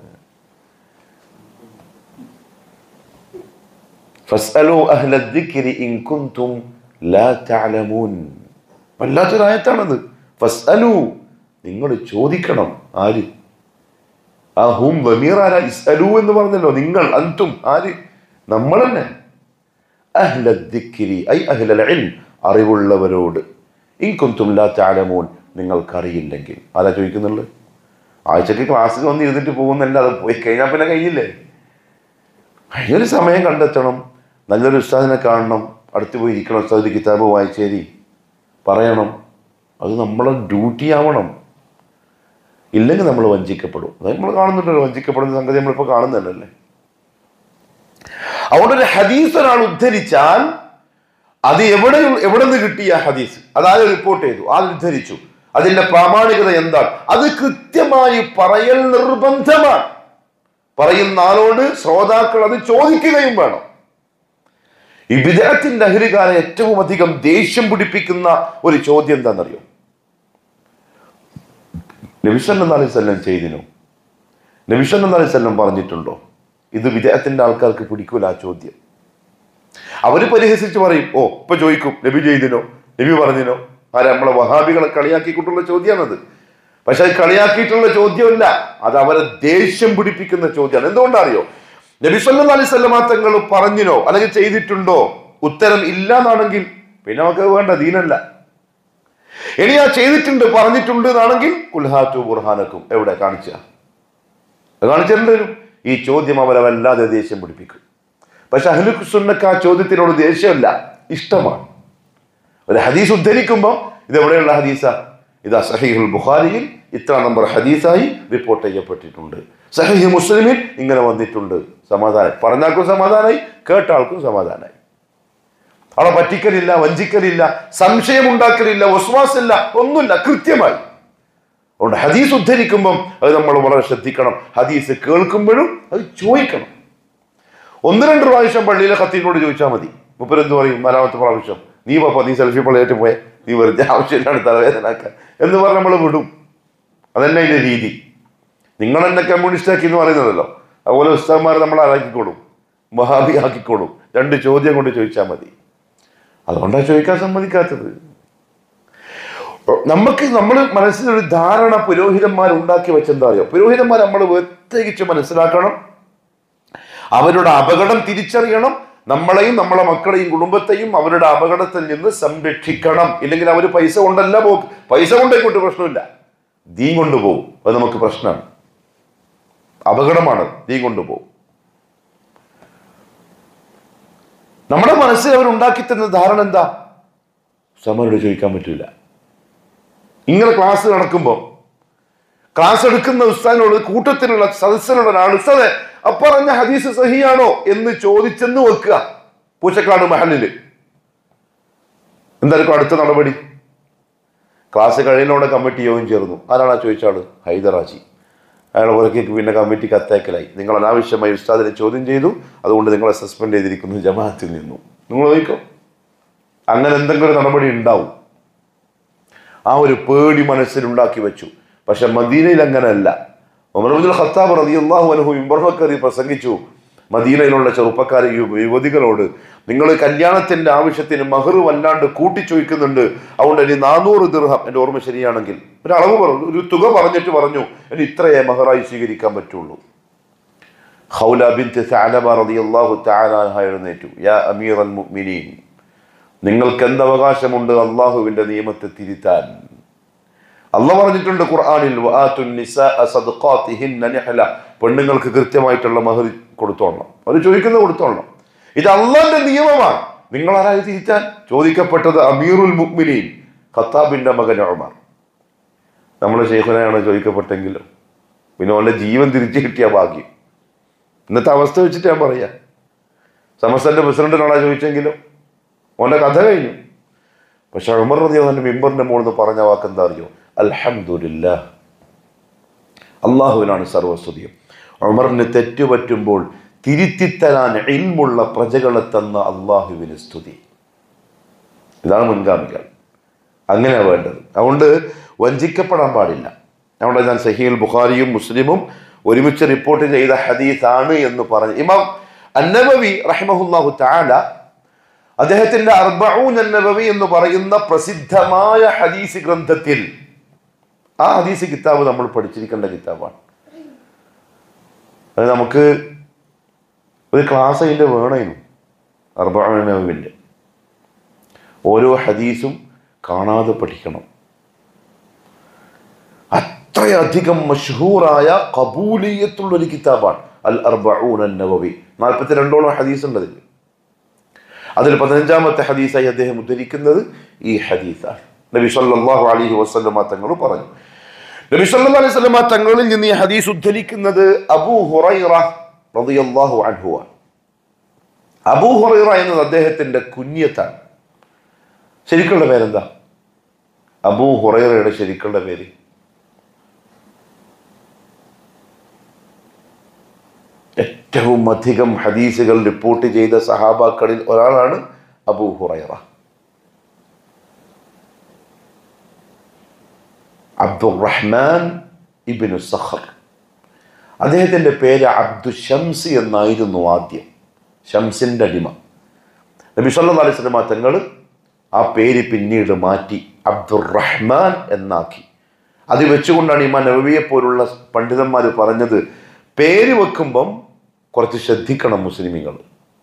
A: ഫസ്അലു അഹ്ല ദിക്രി ഇൻ കുൻതും ലാ തഅലമൂൻ വല്ലാത്തൊരായത്താണത് ഫസ്അലു നിങ്ങൾ ചോദിക്കണം ആര് ആ ഹും വമീർ ആരാ ഇസ്അലു എന്ന് പറഞ്ഞല്ലോ നിങ്ങൾ അന്തും ആര് നമ്മൾ തന്നെ അഹ്ല ദിക്രി ഐ അഹ്ലൽ ഇൽം അറിവുള്ളവരോട് ഇൻ കുൻതും ലാ തഅലമൂൻ നിങ്ങൾക്കറിയില്ലെങ്കിൽ ആരാ ചോദിക്കുന്നുള്ളത് ആഴ്ചക്ക് ക്ലാസ്സിൽ വന്ന് ഇരുന്നിട്ട് പോകുന്നല്ല അത് പോയി കഴിഞ്ഞാൽ പിന്നെ കഴിഞ്ഞില്ലേ അതിനൊരു സമയം കണ്ടെത്തണം നല്ലൊരു ഉസ്താദിനെ കാണണം അടുത്ത് പോയി ഇരിക്കണം ഉസ്താദ് കിതാബ് വായിച്ചേരി പറയണം അത് നമ്മളെ ഡ്യൂട്ടി ആവണം ഇല്ലെങ്കിൽ നമ്മൾ വഞ്ചിക്കപ്പെടും അത് നമ്മൾ കാണുന്നുണ്ടല്ലോ വഞ്ചിക്കപ്പെടുന്ന സംഗതി നമ്മളിപ്പോൾ കാണുന്നുണ്ടല്ലേ അതുകൊണ്ട് ഒരു ഹദീസ് ഒരാൾ ഉദ്ധരിച്ചാൽ അത് എവിടെ എവിടെ നിന്ന് കിട്ടിയ ഹദീസ് അതായത് റിപ്പോർട്ട് ചെയ്തു ആൾ ഉദ്ധരിച്ചു അതിന്റെ പ്രാമാണികത എന്താണ് അത് കൃത്യമായി പറയൽ നിർബന്ധമാണ് പറയുന്ന ആളോട് ശ്രോതാക്കൾ അത് ചോദിക്കുകയും വേണം ഈ വിദേഹത്തിന്റെ അഹരികാരെ ഏറ്റവും അധികം ദേഷ്യം പിടിപ്പിക്കുന്ന ഒരു ചോദ്യം എന്താണെന്നറിയോ നബിസല്ലാ അലൈവല്ലം ചെയ്തിനോ നബിസല്ലാ അലൈവല്ലം പറഞ്ഞിട്ടുണ്ടോ ഇത് വിദേഹത്തിന്റെ ആൾക്കാർക്ക് പിടിക്കൂല ആ ചോദ്യം അവര് പരിഹസിച്ച് പറയും ഓ ഇപ്പൊ ചോദിക്കും നബി ചെയ്തിനോ നബി പറഞ്ഞിനോ ആരാ നമ്മളെ വഹാബികളെ കളിയാക്കിക്കൊണ്ടുള്ള ചോദ്യമാണത് പക്ഷെ അത് കളിയാക്കിയിട്ടുള്ള ചോദ്യമല്ല അത് അവരെ ദേഷ്യം പിടിപ്പിക്കുന്ന ചോദ്യമാണ് എന്തുകൊണ്ടറിയോ നബി സല്ലല്ലാഹു അലൈഹി വസല്ലമ തങ്ങൾ പറഞ്ഞിനോ അല്ലെങ്കിൽ ചെയ്തിട്ടുണ്ടോ ഉത്തരം ഇല്ല എന്നാണെങ്കിൽ പിന്നെ നമുക്ക് അത് വേണ്ട ദീനല്ല ഇനി ആ ചെയ്തിട്ടുണ്ട് പറഞ്ഞിട്ടുണ്ട് എന്നാണെങ്കിൽ കുൽഹാറ്റു ബുർഹാനക്കും എവിടെ കാണിച്ച കാണിച്ചിട്ടുണ്ട് ഈ ചോദ്യം അവരെ വല്ലാതെ ദേഷ്യം പിടിപ്പിക്കും പക്ഷെ അഹ്ലുസുന്നക്ക് ആ ചോദ്യത്തിനോട് ദേഷ്യമല്ല ഇഷ്ടമാണ് ഒരു ഹദീസ് ഉദ്ധരിക്കുമ്പോൾ ഇത് എവിടെയുള്ള ഹദീസാ ഇത് സഹീഹുൽ ബുഖാരിയിൽ ഇത്ര നമ്പർ ഹദീസായി റിപ്പോർട്ട് ചെയ്യപ്പെട്ടിട്ടുണ്ട് സഹീഹ് മുസ്ലിമിൽ ഇങ്ങനെ വന്നിട്ടുണ്ട് സമാധാനം പറഞ്ഞാൾക്കും സമാധാനമായി കേട്ട ആൾക്കും സമാധാനമായി അവിടെ പറ്റിക്കലില്ല വഞ്ചിക്കലില്ല സംശയം ഉണ്ടാക്കലില്ല വസ്വാസില്ല ഒന്നുമില്ല കൃത്യമായി അതുകൊണ്ട് ഹദീസ് ഉദ്ധരിക്കുമ്പം അത് നമ്മൾ വളരെ ശ്രദ്ധിക്കണം ഹദീസ് കേൾക്കുമ്പോഴും അത് ചോദിക്കണം ഒന്ന് രണ്ട് പ്രാവശ്യം പള്ളിയിലെ ഖത്തീബിനോട് ചോദിച്ചാൽ മതി മുപ്പരെന്ത് പറയും നാലാമത്തെ പ്രാവശ്യം നീ പപ്പ നീ സെൽഫി പള്ളിയായിട്ട് പോയെ നീ വെറുതെ ആവശ്യമില്ലാണ് തലവേദനാക്കാൻ എന്ന് പറഞ്ഞ് നമ്മൾ വിടും അതന്നെ അതിൻ്റെ രീതി നിങ്ങൾ എന്നെ കമ്മ്യൂണിസ്റ്റ് ആക്കി എന്ന് പറയുന്നതല്ലോ അതുപോലെ ഉസ്താന്മാർ നമ്മൾ ആരാക്കിക്കോളും മഹാബി ആക്കിക്കോളും രണ്ട് ചോദ്യം കൊണ്ട് ചോദിച്ചാൽ മതി അതുകൊണ്ടാണ് ചോദിക്കാൻ സമ്മതിക്കാത്തത് നമുക്ക് നമ്മൾ മനസ്സിലൊരു ധാരണ പുരോഹിതന്മാർ ഉണ്ടാക്കി വെച്ചെന്താ അറിയോ പുരോഹിതന്മാർ നമ്മൾ പ്രത്യേകിച്ച് മനസ്സിലാക്കണം അവരുടെ അപകടം തിരിച്ചറിയണം നമ്മളെയും നമ്മളെ മക്കളെയും കുടുംബത്തെയും അവരുടെ അപകടത്തിൽ നിന്ന് സംരക്ഷിക്കണം ഇല്ലെങ്കിൽ അവർ പൈസ കൊണ്ടല്ല പോകും പൈസ കൊണ്ടേക്കൊണ്ട് പ്രശ്നമില്ല ദീ കൊണ്ടുപോകും അത് നമുക്ക് പ്രശ്നമാണ് അപകടമാണ് ദീ കൊണ്ടുപോകും നമ്മുടെ മനസ്സിൽ അവർ ഉണ്ടാക്കി തന്ന ധാരണ എന്താ സമരോട് ചോദിക്കാൻ പറ്റില്ല ഇങ്ങനെ ക്ലാസ് നടക്കുമ്പോൾ ക്ലാസ് എടുക്കുന്ന ഉസ്താദിനോട് കൂട്ടത്തിലുള്ള സദസ്സിലുള്ള ഒരാൾ ഉസ്താദെ അപ്പറഞ്ഞ ഹദീസ് സഹിയാണോ എന്ന് ചോദിച്ചെന്ന് വെക്കുക പൂച്ചക്കാട് മഹലില് എന്തായിരിക്കും അടുത്ത നടപടി ക്ലാസ് കഴിയുന്നോടെ കമ്മിറ്റി യോഗം ചേർന്നു ആരാണ് ആ ചോദിച്ച ആള് ഹൈദറാജി അയാൾ പുറക്കേക്ക് പിന്നെ കമ്മിറ്റി കത്തേക്കലായി നിങ്ങൾ അനാവശ്യമായി ഉസ്താദിനെ ചോദ്യം ചെയ്തു അതുകൊണ്ട് നിങ്ങളെ സസ്പെൻഡ് ചെയ്തിരിക്കുന്നു ജമാഅത്തിൽ നിന്നു നിങ്ങൾ നോക്കോ അങ്ങനെ എന്തെങ്കിലും ഒരു നടപടി ഉണ്ടാവും ആ ഒരു പേടി മനസ്സിലുണ്ടാക്കി വെച്ചു പക്ഷെ മദീനയിൽ അങ്ങനെയല്ല ഉമർബുൽ ഖത്താബ് റളിയല്ലാഹു അൻഹു ഇമ്പർഹക്കറി പ്രസംഗിച്ചു മദീനയിലുള്ള ചെറുപ്പക്കാരെ യു- യുവതികളോട് നിങ്ങൾ കല്യാണത്തിന്റെ ആവശ്യത്തിന് മഹർ വല്ലാണ്ട് കൂട്ടിച്ചോദിക്കുന്നുണ്ട് അതുകൊണ്ട് ഇനി നാനൂറ് ദിർഹം എൻ്റെ ഓർമ്മ ശരിയാണെങ്കിൽ ഒരു അളവ് പറഞ്ഞു ഒരു തുക പറഞ്ഞിട്ട് പറഞ്ഞു ഇനി ഇത്രയേ മഹറായി സ്വീകരിക്കാൻ പറ്റുള്ളൂ ഖൗല ബിൻത് സഅലബ റളിയല്ലാഹു തആല അൻഹ എഴുന്നേറ്റു യാ അമീറൽ മുഅ്മിനീൻ നിങ്ങൾക്ക് എന്ത് അവകാശമുണ്ട് അള്ളാഹുവിന്റെ നിയമത്തെ തിരുത്താൻ അള്ള പറഞ്ഞിട്ടുണ്ട് ഖുർആനിൽ വആതു നിസാഅ സദഖാതിഹിന്ന നിഹല പെണ്ണുങ്ങൾക്ക് കൃത്യമായിട്ടുള്ള മഹർ കൊടുത്തോളണം അവർ ചോദിക്കുന്നത് കൊടുത്തോളണം ഇത് അള്ളാന്റെ നിയമമാണ് നിങ്ങൾ ആരായി തിരിച്ചാൻ ചോദിക്കപ്പെട്ടത് അമീറുൽ മുഅ്മിനീൻ ഖത്താബിന്റെ മകൻ ഉമർ നമ്മുടെ ശേഖരനാണ് ചോദിക്കപ്പെട്ടെങ്കിലും പിന്നെ അവന്റെ ജീവൻ തിരിച്ചു കിട്ടിയ ഭാഗ്യം ഇന്നത്തെ അവസ്ഥ വെച്ചിട്ട് ഞാൻ പറയാം സമസ്തന്റെ പ്രസിഡന്റിനോടാ ചോദിച്ചെങ്കിലും ഓന്റെ കഥ കഴിഞ്ഞു പക്ഷെ ഉമർ റതി അവന്റെ മിമ്പറിന്റെ മുകളിൽ നിന്ന് പറഞ്ഞ വാക്ക് എന്താ അറിയോ അൽഹംദുലില്ല അള്ളാഹുവിനാണ് സർവസ്തുതിയും ഉമറിന് തെറ്റുപറ്റുമ്പോൾ തിരുത്തിത്തരാൻ ഇൽമുള്ള പ്രജകളെ തന്ന അള്ളാഹുവിന് സ്തുതി ഇതാണ് മുൻഗാമികൾ അങ്ങനെയാണ് വേണ്ടത് അതുകൊണ്ട് വഞ്ചിക്കപ്പെടാൻ പാടില്ല അതുകൊണ്ട് ഞാൻ സഹീൽ ബുഖാരിയും മുസ്ലിമും ഒരുമിച്ച് റിപ്പോർട്ട് ചെയ്ത ഹദീസാണ് എന്ന് പറഞ്ഞു ഇമാം അന്നബവി റഹ്മഹുല്ലാഹു താല അദ്ദേഹത്തിന്റെ അർബഊൻ അന്നബവി എന്ന് പറയുന്ന പ്രസിദ്ധമായ ഹദീസ് ഗ്രന്ഥത്തിൽ ആ ഹദീസ് കിതാബ് നമ്മൾ പഠിച്ചിരിക്കേണ്ട കിതാബാണ് അത് നമുക്ക് ഒരു ക്ലാസ് അതിൻ്റെ വേണേനു അർബഊൻ നബവിൻ്റെ ഓരോ ഹദീസും കാണാതെ പഠിക്കണം അത്രയധികം മഷഹൂറായ കബൂലിയത്തുള്ള ഒരു കിതാബാണ് അൽ അർബഊൻ നവവി നാൽപ്പത്തി രണ്ടോളം ഹദീസ് ഉണ്ട് അതിൽ അതിൽ പതിനഞ്ചാമത്തെ ഹദീസായി അദ്ദേഹം ഉദ്ധരിക്കുന്നത് ഈ ഹദീസാണ് നബി സല്ലല്ലാഹു അലൈഹി വസല്ലമ തങ്ങൾ പറഞ്ഞു നബി സല്ലല്ലാഹു അലൈഹി വസല്ലമ തങ്ങളിൽ നിന്ന് ഈ ഹദീസ് ഉദ്ധരിക്കുന്നത് അബൂ ഹുറൈറ റളിയല്ലാഹു അൻഹു ആണ് അബൂ ഹുറൈറ എന്നത് അദ്ദേഹത്തിന്റെ കുഞ്ഞത്താണ് ശരിക്കുള്ള പേരെന്താ അബൂ ഹുറൈറയുടെ ശരിക്കുള്ള പേര് ഏറ്റവും അധികം ഹദീസുകൾ റിപ്പോർട്ട് ചെയ്ത സഹാബാക്കളിൽ ഒരാളാണ് Abu Huraira Abdurahman Ibnu Sakhar അദ്ദേഹത്തിൻ്റെ പേര് അബ്ദു ഷംസ് എന്നായിരുന്നു ആദ്യം ഷംസിൻ്റെ അടിമ നബി സല്ലല്ലാഹു അലൈഹി വസല്ലമ തങ്ങൾ ആ പേര് പിന്നീട് മാറ്റി അബ്ദുറഹ്മാൻ എന്നാക്കി അത് വെച്ചുകൊണ്ടാണ് ഇമാൻ നബവിയെ പോലുള്ള പണ്ഡിതന്മാർ പറഞ്ഞത് പേര് വെക്കുമ്പം കുറച്ച് ശ്രദ്ധിക്കണം മുസ്ലിമീങ്ങൾ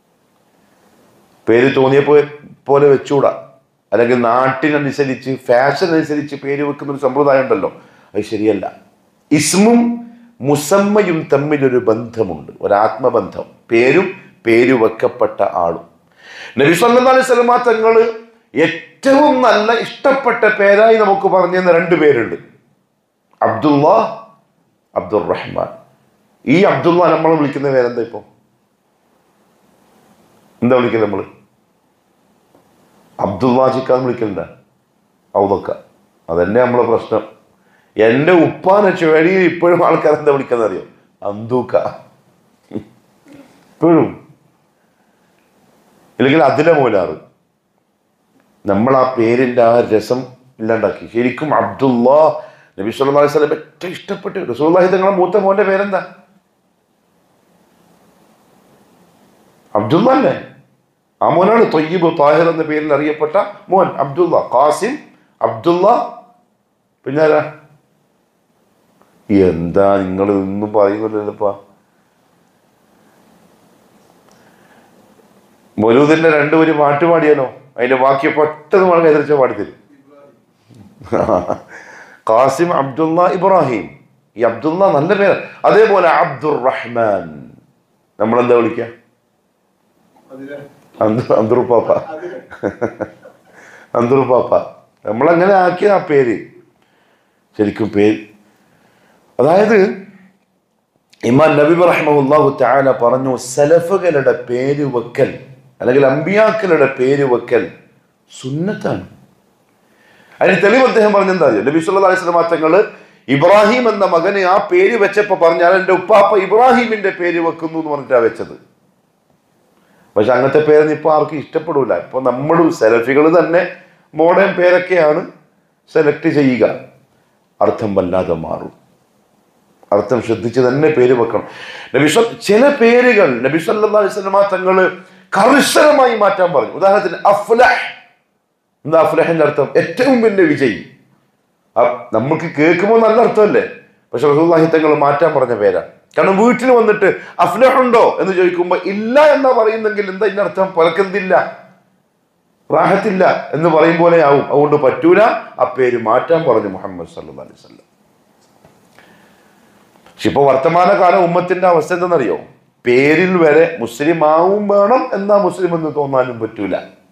A: പേര് തോന്നിയ പോ- പോലെ വെച്ചുകൂടാ അല്ലെങ്കിൽ നാട്ടിനനുസരിച്ച് ഫാഷൻ അനുസരിച്ച് പേര് വെക്കുന്ന ഒരു സമ്പ്രദായം ഉണ്ടല്ലോ അത് ശരിയല്ല ഇസ്മും മുസമ്മയും തമ്മിലൊരു ബന്ധമുണ്ട് ഒരാത്മബന്ധം പേരും പേര് വെക്കപ്പെട്ട ആളും നബി സല്ലല്ലാഹു അലൈഹി വസല്ലമ തങ്ങൾ ഏറ്റവും നല്ല ഇഷ്ടപ്പെട്ട പേരായി നമുക്ക് പറഞ്ഞു തന്ന രണ്ട് പേരുണ്ട് അബ്ദുള്ള അബ്ദുർ റഹ്മാൻ ഈ അബ്ദുള്ള നമ്മൾ വിളിക്കുന്ന പേരെന്താ ഇപ്പൊ എന്താ വിളിക്കുന്നത് നമ്മള് അബ്ദുല്ലാജിക്കാന്ന് വിളിക്കണ്ട ഔദക്ക അതന്നെ നമ്മളെ പ്രശ്നം എൻ്റെ ഉപ്പാനെ ചുവടിയിൽ ഇപ്പോഴും ആൾക്കാർ എന്താ വിളിക്കുന്നത് അറിയോ അന്തൂക്ക ഇപ്പോഴും ഇല്ലെങ്കിൽ അതിലെ മൂലാറ് നമ്മൾ ആ പേരിൻ്റെ ആ രസം ഇല്ലാണ്ടാക്കി ശരിക്കും അബ്ദുള്ള നബി സല്ലല്ലാഹു അലൈഹി വസല്ലം ഏറ്റവും ഇഷ്ടപ്പെട്ടു റസൂലുള്ളാഹി തങ്ങളുടെ മൂത്ത മോന്റെ പേരെന്താ അബ്ദുള്ള അല്ലേ ആ മോനാണ് തൊയ്യബ് താഹിർ എന്ന പേരിൽ അറിയപ്പെട്ട മോൻ അബ്ദുള്ള ഖാസിം അബ്ദുള്ള പിന്നെ ആരാ എന്താ നിങ്ങൾ ഒന്നും പറയുന്നില്ലല്ലപ്പാ മൊലൂദിന്റെ രണ്ടുപേര് പാട്ട് പാടിയാലോ അതിന്റെ ബാക്കി പെട്ടെന്ന് നമ്മൾ കൈതരിച്ച പാടിത്തരും ഖാസിം അബ്ദുള്ള ഇബ്രാഹിം ഈ അബ്ദുള്ള നല്ല പേര് അതേപോലെ അബ്ദുർ റഹ്മാൻ നമ്മളെന്താ വിളിക്കുക
B: അതിലെ
A: അന്തൂർ പാപ്പ അന്തൂർ പാപ്പ നമ്മളങ്ങനെ ആക്കിയ ആ പേര് ശരിക്കും പേര് അതായത് ഇമാൻ നബിബ് റഹ്മുല്ലാഹു തആല പറഞ്ഞു സലഫുകളുടെ പേര് വെക്കൽ അല്ലെങ്കിൽ അമ്പിയാക്കളുടെ പേര് വെക്കൽ സുന്നത്താണ് അതിന് തെളിവ് അദ്ദേഹം പറഞ്ഞെന്താ അറിയോ നബി സല്ലല്ലാഹു അലൈഹി വസല്ലം തങ്ങള് ഇബ്രാഹിം എന്ന മകന് ആ പേര് വെച്ചപ്പോ പറഞ്ഞാൽ എൻ്റെ ഉപ്പാപ്പ ഇബ്രാഹിമിന്റെ പേര് വെക്കുന്നു എന്ന് പറഞ്ഞിട്ടാണ് വെച്ചത് പക്ഷെ അങ്ങനത്തെ പേരൊന്നും ഇപ്പൊ ആർക്കും ഇഷ്ടപ്പെടൂല ഇപ്പൊ നമ്മൾ സെലഫികൾ തന്നെ മോഡേൺ പേരൊക്കെയാണ് സെലക്ട് ചെയ്യുക അർത്ഥം വല്ലാതെ മാറും അർത്ഥം ശ്രദ്ധിച്ച് തന്നെ പേര് വെക്കണം നബി സ്വ- ചില പേരുകൾ നബി സല്ലല്ലാഹു അലൈഹി വസല്ലമ തങ്ങള് കർശനമായി മാറ്റാൻ പറഞ്ഞു ഉദാഹരണത്തിന് അഫ്ലഹ് എന്താ അഫ്ലഹിന്റെ അർത്ഥം ഏറ്റവും വലിയ വിജയി ആ, നമുക്ക് കേൾക്കുമ്പോൾ നല്ല അർത്ഥമല്ലേ പക്ഷെ റസൂലുള്ളാഹി തങ്ങൾ മാറ്റാൻ പറഞ്ഞ പേരാ കാരണം വീട്ടിൽ വന്നിട്ട് അഫ്ലഹ് ഉണ്ടോ എന്ന് ചോദിക്കുമ്പോൾ ഇല്ല എന്നാ പറയുന്നെങ്കിൽ എന്താ ഇതിന്റെ അർത്ഥം പുലക്കെന്തില്ല റാഹത്തില്ല എന്ന് പറയും പോലെ ആവും അതുകൊണ്ട് പറ്റൂല ആ പേര് മാറ്റാൻ പറഞ്ഞു മുഹമ്മദ് സല്ലല്ലാഹു അലൈഹി വസല്ലം പക്ഷെ ഇപ്പൊ വർത്തമാനകാല ഉമ്മത്തിന്റെ അവസ്ഥ എന്തെന്നറിയോ പേരിൽ വരെ മുസ്ലിം ആവും വേണം എന്നാ മുസ്ലിം എന്ന് തോന്നാനും പറ്റൂല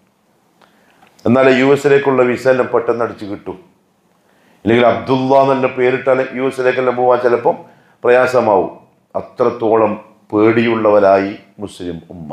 A: എന്നാലേ യു എസിലേക്കുള്ള വിസ എല്ലാം പെട്ടെന്ന് അടിച്ചു കിട്ടും ഇല്ലെങ്കിൽ അബ്ദുള്ള എന്നുള്ള പേരിട്ടാൽ യു എസിലേക്കെല്ലാം പോവാൻ ചിലപ്പം പ്രയാസമാവും അത്രത്തോളം പേടിയുള്ളവരായി മുസ്ലിം ഉമ്മ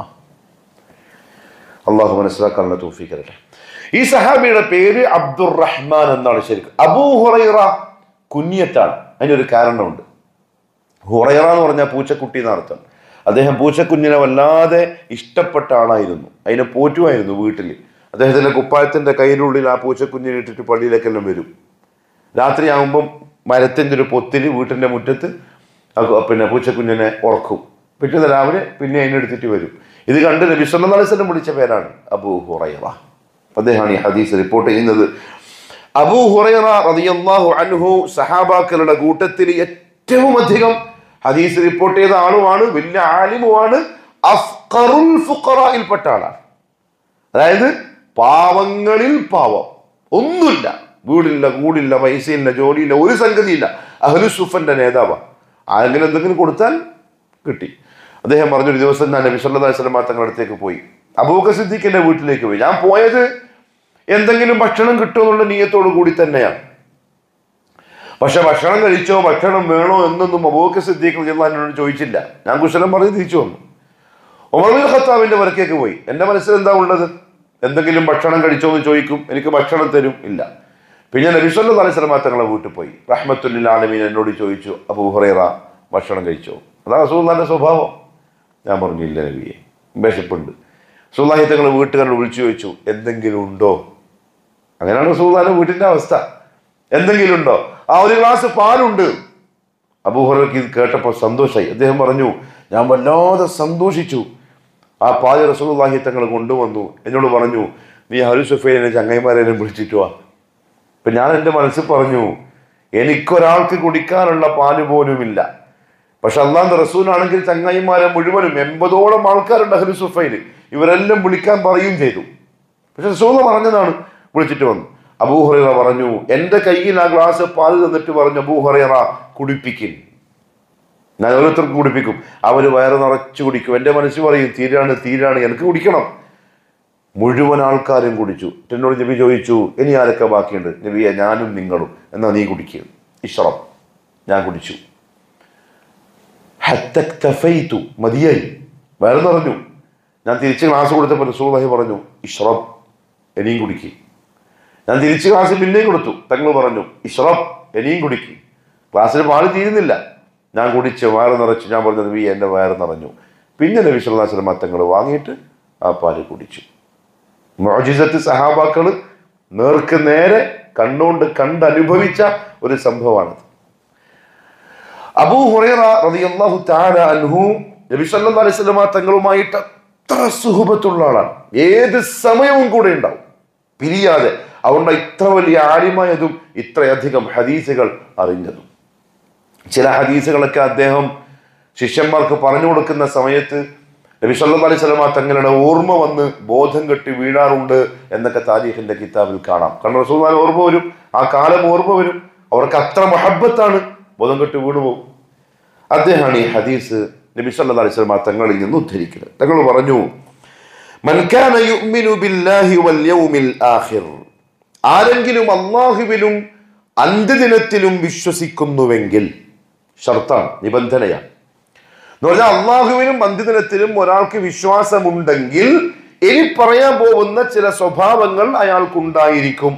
A: അള്ളാഹു മനസ്സിലാക്കാനുള്ള തോഫിക്കരട്ടെ ഈ സഹാബിയുടെ പേര് അബ്ദുർ റഹ്മാൻ എന്നാണ് ശരിക്കും അബൂ ഹുറൈറ കുഞ്ഞിയത്താണ് അതിനൊരു കാരണമുണ്ട് ഹുറൈറ എന്ന് പറഞ്ഞാൽ പൂച്ചക്കുട്ടി എന്നർത്ഥം അദ്ദേഹം പൂച്ചക്കുഞ്ഞിനെ വല്ലാതെ ഇഷ്ടപ്പെട്ട ആളായിരുന്നു അതിനെ പോറ്റുമായിരുന്നു വീട്ടിൽ അദ്ദേഹത്തിന്റെ കുപ്പായത്തിന്റെ കയ്യിലുള്ളിൽ ആ പൂച്ചക്കുഞ്ഞിനെ ഇട്ടിട്ട് പള്ളിയിലേക്കെല്ലാം വരും രാത്രിയാകുമ്പം മരത്തിൻ്റെ ഒരു പൊത്തിൽ വീട്ടിൻ്റെ മുറ്റത്ത് ആ കു- പിന്നെ പൂച്ചക്കുഞ്ഞിനെ ഉറക്കും പിറ്റേന്ന് രാവിലെ പിന്നെ അതിനെ എടുത്തിട്ട് വരും ഇത് കണ്ട് നബി സല്ലല്ലാഹു അലൈഹി വസല്ലം വിളിച്ച പേരാണ് അബൂ ഹുറൈറ അദ്ദേഹമാണ് ഈ ഹദീസ് റിപ്പോർട്ട് ചെയ്യുന്നത് അബൂ ഹുറൈറ റളിയല്ലാഹു അൻഹു സഹാബാക്കളുടെ കൂട്ടത്തിൽ ഏറ്റവും അധികം ഹദീസ് റിപ്പോർട്ട് ചെയ്ത ആളുമാണ് വലിയ ആലിമുമാണ് അഫ്ഖറുൽ ഫുഖറായിൽപ്പെട്ട ആളാണ് അതായത് പാവങ്ങളിൽ പാവം ഒന്നുമില്ല വീടില്ല കൂടില്ല പൈസയില്ല ജോലിയില്ല ഒരു സംഗതിയില്ല അഹ്ലു സുഫന്റെ നേതാവ് ആരെങ്കിലും എന്തെങ്കിലും കൊടുത്താൽ കിട്ടി അദ്ദേഹം പറഞ്ഞൊരു ദിവസം ഞാൻ നബി സല്ലല്ലാഹു അലൈഹി വസല്ലം തങ്ങളുടെ അടുത്തേക്ക് പോയി അബൂബക്കർ സിദ്ദീഖിന്റെ വീട്ടിലേക്ക് പോയി ഞാൻ പോയത് എന്തെങ്കിലും ഭക്ഷണം കിട്ടുമെന്നുള്ള നീയത്തോടു കൂടി തന്നെയാണ് പക്ഷെ ഭക്ഷണം കഴിച്ചോ ഭക്ഷണം വേണോ എന്നൊന്നും അബൂബക്കർ സിദ്ദീഖ് റളിയല്ലാഹു അൻഹു എന്നോട് ചോദിച്ചില്ല ഞാൻ കുശലം പറഞ്ഞ് തിരിച്ചു വന്നു ഉമർബിൻ ഖത്താബിന്റെ വരക്കേക്ക് പോയി എൻ്റെ മനസ്സിൽ എന്താ ഉള്ളത് എന്തെങ്കിലും ഭക്ഷണം കഴിച്ചോ എന്ന് ചോദിക്കും എനിക്ക് ഭക്ഷണം തരും ഇല്ല പിന്നെ നബിസ്വല്ല അലൈസ്ലമ തങ്ങളെ വീട്ടിൽ പോയി റഹ്മത്തുല്ലിൽ ആലമീൻ എന്നോട് ചോദിച്ചു അബൂ ഹുറൈറ ഭക്ഷണം കഴിച്ചോ അതാ റസൂല്ലാന്റെ സ്വഭാവം ഞാൻ പറഞ്ഞു ഇല്ല നബിയെ വിശപ്പുണ്ട് സുല്ലാഹി തങ്ങൾ വീട്ടുകാരോട് വിളിച്ചു ചോദിച്ചു എന്തെങ്കിലും ഉണ്ടോ അങ്ങനെയാണ് റസൂല്ലാന്റെ വീട്ടിന്റെ അവസ്ഥ എന്തെങ്കിലും ഉണ്ടോ ആ ഒരു ഗ്ലാസ് പാലുണ്ട് അബൂഹറയ്ക്ക് ഇത് കേട്ടപ്പോൾ സന്തോഷമായി അദ്ദേഹം പറഞ്ഞു ഞാൻ വല്ലാതെ സന്തോഷിച്ചു ആ പാല് റസൂലുള്ളാഹി തങ്ങൾ കൊണ്ടുവന്നു എന്നോട് പറഞ്ഞു നീ ഹരു സുഫൈനെ ചങ്ങൈമാരെ വിളിച്ചിട്ട് വാ ഇപ്പൊ ഞാൻ എൻ്റെ മനസ്സിൽ പറഞ്ഞു എനിക്കൊരാൾക്ക് കുടിക്കാനുള്ള പാല് പോലുമില്ല പക്ഷെ അള്ളാന്റെ റസൂലാണെങ്കിൽ ചങ്ങായിമാരെ മുഴുവനും എൺപതോളം ആൾക്കാരുണ്ട് ഹരു സുഫൈന് ഇവരെല്ലാം വിളിക്കാൻ പറയുകയും ചെയ്തു പക്ഷെ റസൂല പറഞ്ഞതാണ് വിളിച്ചിട്ട് വന്നു അബൂഹറ പറഞ്ഞു എൻ്റെ കയ്യിൽ ആ ഗ്ലാസ് പാല് തന്നിട്ട് പറഞ്ഞു അബൂഹറ കുടിപ്പിക്കും ഞാൻ ഓരോരുത്തർക്കും കുടിപ്പിക്കും അവർ വയറ് നിറച്ച് കുടിക്കും എൻ്റെ മനസ്സിൽ പറയും തീരാണ് തീരാണ് എനിക്ക് കുടിക്കണം മുഴുവൻ ആൾക്കാരും കുടിച്ചു എന്നോട് നബി ചോദിച്ചു ഇനി ആരൊക്കെ ബാക്കിയുണ്ട് നബിയെ ഞാനും നിങ്ങളും എന്നാ നീ കുടിക്കുക ഇഷ്റം ഞാൻ കുടിച്ചു ഹത്തക്തഫൈതു മതിയായി വയറ് നിറഞ്ഞു ഞാൻ തിരിച്ച് ക്ലാസ് കൊടുത്തപ്പോൾ റസൂലുള്ളാഹി പറഞ്ഞു ഇഷ്റം ഇനിയും കുടിക്ക് ഞാൻ തിരിച്ച് ക്ലാസ് പിന്നെയും കൊടുത്തു തങ്ങൾ പറഞ്ഞു ഇഷ്റം ഇനിയും കുടിക്ക് ക്ലാസ്സിൽ പാല് തീരുന്നില്ല ഞാൻ കുടിച്ച് വയറ് നിറച്ചു ഞാൻ പറഞ്ഞു നബി എൻ്റെ വയറ് നിറഞ്ഞു പിന്നെ നബി സല്ലല്ലാഹു അലൈഹി വസല്ലം തങ്ങൾ വാങ്ങിയിട്ട് ആ പാല് കുടിച്ചു മോജിസത്ത് സഹാബാക്കൾ നേർക്ക് നേരെ കണ്ണുകൊണ്ട് കണ്ടനുഭവിച്ച ഒരു സംഭവമാണത് അബൂ ഹുറൈറ റളിയല്ലാഹു തആല അൻഹു നബി സല്ലല്ലാഹു അലൈഹി വസല്ലമ തങ്ങളുമായിട്ട് അത്ര സുഹബത്തുള്ള ആളാണ് ഏത് സമയവും കൂടെ ഉണ്ടാവും പിരിയാതെ അതുകൊണ്ട് ഇത്ര വലിയ ആലിമായതും ഇത്രയധികം ഹദീസുകൾ അറിഞ്ഞതും ചില ഹദീസുകളൊക്കെ അദ്ദേഹം ശിഷ്യന്മാർക്ക് പറഞ്ഞു കൊടുക്കുന്ന സമയത്ത് നബി സല്ലല്ലാഹു അലൈഹി വസല്ലമ തങ്ങളുടെ ഓർമ്മ വന്ന് ബോധം കെട്ടി വീഴാറുണ്ട് എന്നൊക്കെ താരീഖിന്റെ കിതാബിൽ കാണാം കാരണം റസൂലുള്ളാഹിന്റെ ഓർമ്മ വരും ആ കാലം ഓർമ്മ വരും അവർക്ക് അത്ര മഹബത്താണ് ബോധം കെട്ടി വീണുപോകും അദ്ദേഹമാണ് ഈ ഹദീസ് നബി സല്ലല്ലാഹു അലൈഹി വസല്ലമ തങ്ങളിൽ നിന്ന് ഉദ്ധരിക്കുന്നത് തങ്ങൾ പറഞ്ഞു മൻ കാന യുഅ്മിനു ബില്ലാഹി വൽ യൗമിൽ ആഖിർ ആരെങ്കിലും അള്ളാഹുവിലും അന്ത്യദിനത്തിലും വിശ്വസിക്കുന്നുവെങ്കിൽ ഷർത്താണ് നിബന്ധനയാണ് എന്ന് പറഞ്ഞാൽ അള്ളാഹുവിനും അന്ത്യദിനത്തിലും ഒരാൾക്ക് വിശ്വാസമുണ്ടെങ്കിൽ ഇനി പറയാൻ പോകുന്ന ചില സ്വഭാവങ്ങൾ അയാൾക്കുണ്ടായിരിക്കും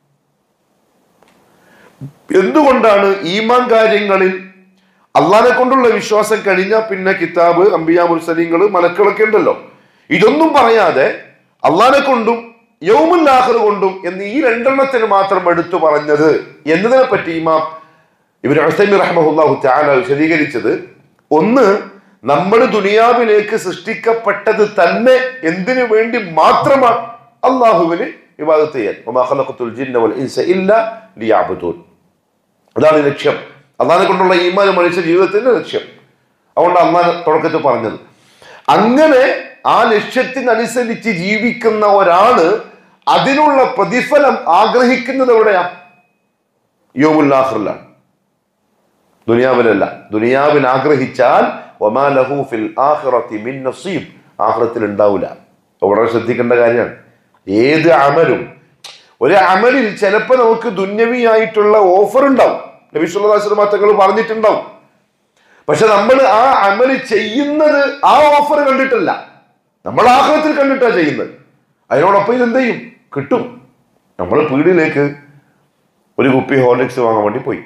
A: എന്തുകൊണ്ടാണ് ഈമാൻ കാര്യങ്ങളിൽ അള്ളാനെ കൊണ്ടുള്ള വിശ്വാസം കഴിഞ്ഞാൽ പിന്നെ കിതാബ് അംബിയ മുർസലിങ്ങൾ മലക്കളൊക്കെ ഉണ്ടല്ലോ ഇതൊന്നും പറയാതെ അള്ളാനെ കൊണ്ടും യൗമുൽ ആഖിർ കൊണ്ടും എന്ന് ഈ രണ്ടെണ്ണത്തിന് മാത്രം എടുത്തു പറഞ്ഞത് എന്നതിനെ പറ്റി ഇമാം ഇവർ അസൈമി റഹ്മഹുല്ലാഹു തആല വിശദീകരിച്ചത് ഒന്ന് നമ്മൾ ദുനിയാവിലേക്ക് സൃഷ്ടിക്കപ്പെട്ടത് തന്നെ എന്തിനു വേണ്ടി മാത്രമാണ് അള്ളാഹുവിന് ഇബാദത്ത് ചെയ്യാൻ വമാ ഖലഖത്തുൽ ജിന്ന വൽ ഇൻസ ഇല്ലാ ലിയഅബുദൂൻ അതാണ് ലക്ഷ്യം അള്ളാഹിനെ കൊണ്ടുള്ള ഈമാൻ മനുഷ്യ ജീവിതത്തിന്റെ ലക്ഷ്യം അതുകൊണ്ട് അള്ളാഹ് തുടക്കത്തിൽ പറഞ്ഞത് അങ്ങനെ ആ ലക്ഷ്യത്തിനനുസരിച്ച് ജീവിക്കുന്ന ഒരാള് അതിനുള്ള പ്രതിഫലം ആഗ്രഹിക്കുന്നത് എവിടെയാ യോമുല്ലാഹറിലാണ് ദുനിയാവിലല്ല ദുനിയാവിൽ ആഗ്രഹിച്ചാൽ ഒമാ ലഹു ഫിൽ ആഖിറത്തി മിൻ നസീബ് ആഖിറത്തിൽ ഉണ്ടാവില്ല വളരെ ശ്രദ്ധിക്കേണ്ട കാര്യമാണ് ഏത് അമലും ഒരു അമലിൽ ചിലപ്പോൾ നമുക്ക് ദുന്യവിയായിട്ടുള്ള ഓഫർ ഉണ്ടാവും നബി സുല്ലാസ്ലമ തങ്ങൾ പറഞ്ഞിട്ടുണ്ടാവും പക്ഷെ നമ്മൾ ആ അമല് ചെയ്യുന്നത് ആ ഓഫർ കണ്ടിട്ടല്ല നമ്മൾ ആഹ്ലത്തിൽ കണ്ടിട്ടാ ചെയ്യുന്നത് അതിനോടൊപ്പം ഇതെന്ത് ചെയ്യും കിട്ടും നമ്മൾ പീടിയിലേക്ക് ഒരു കുപ്പി ഹോർലിക്സ് വാങ്ങാൻ വേണ്ടി പോയി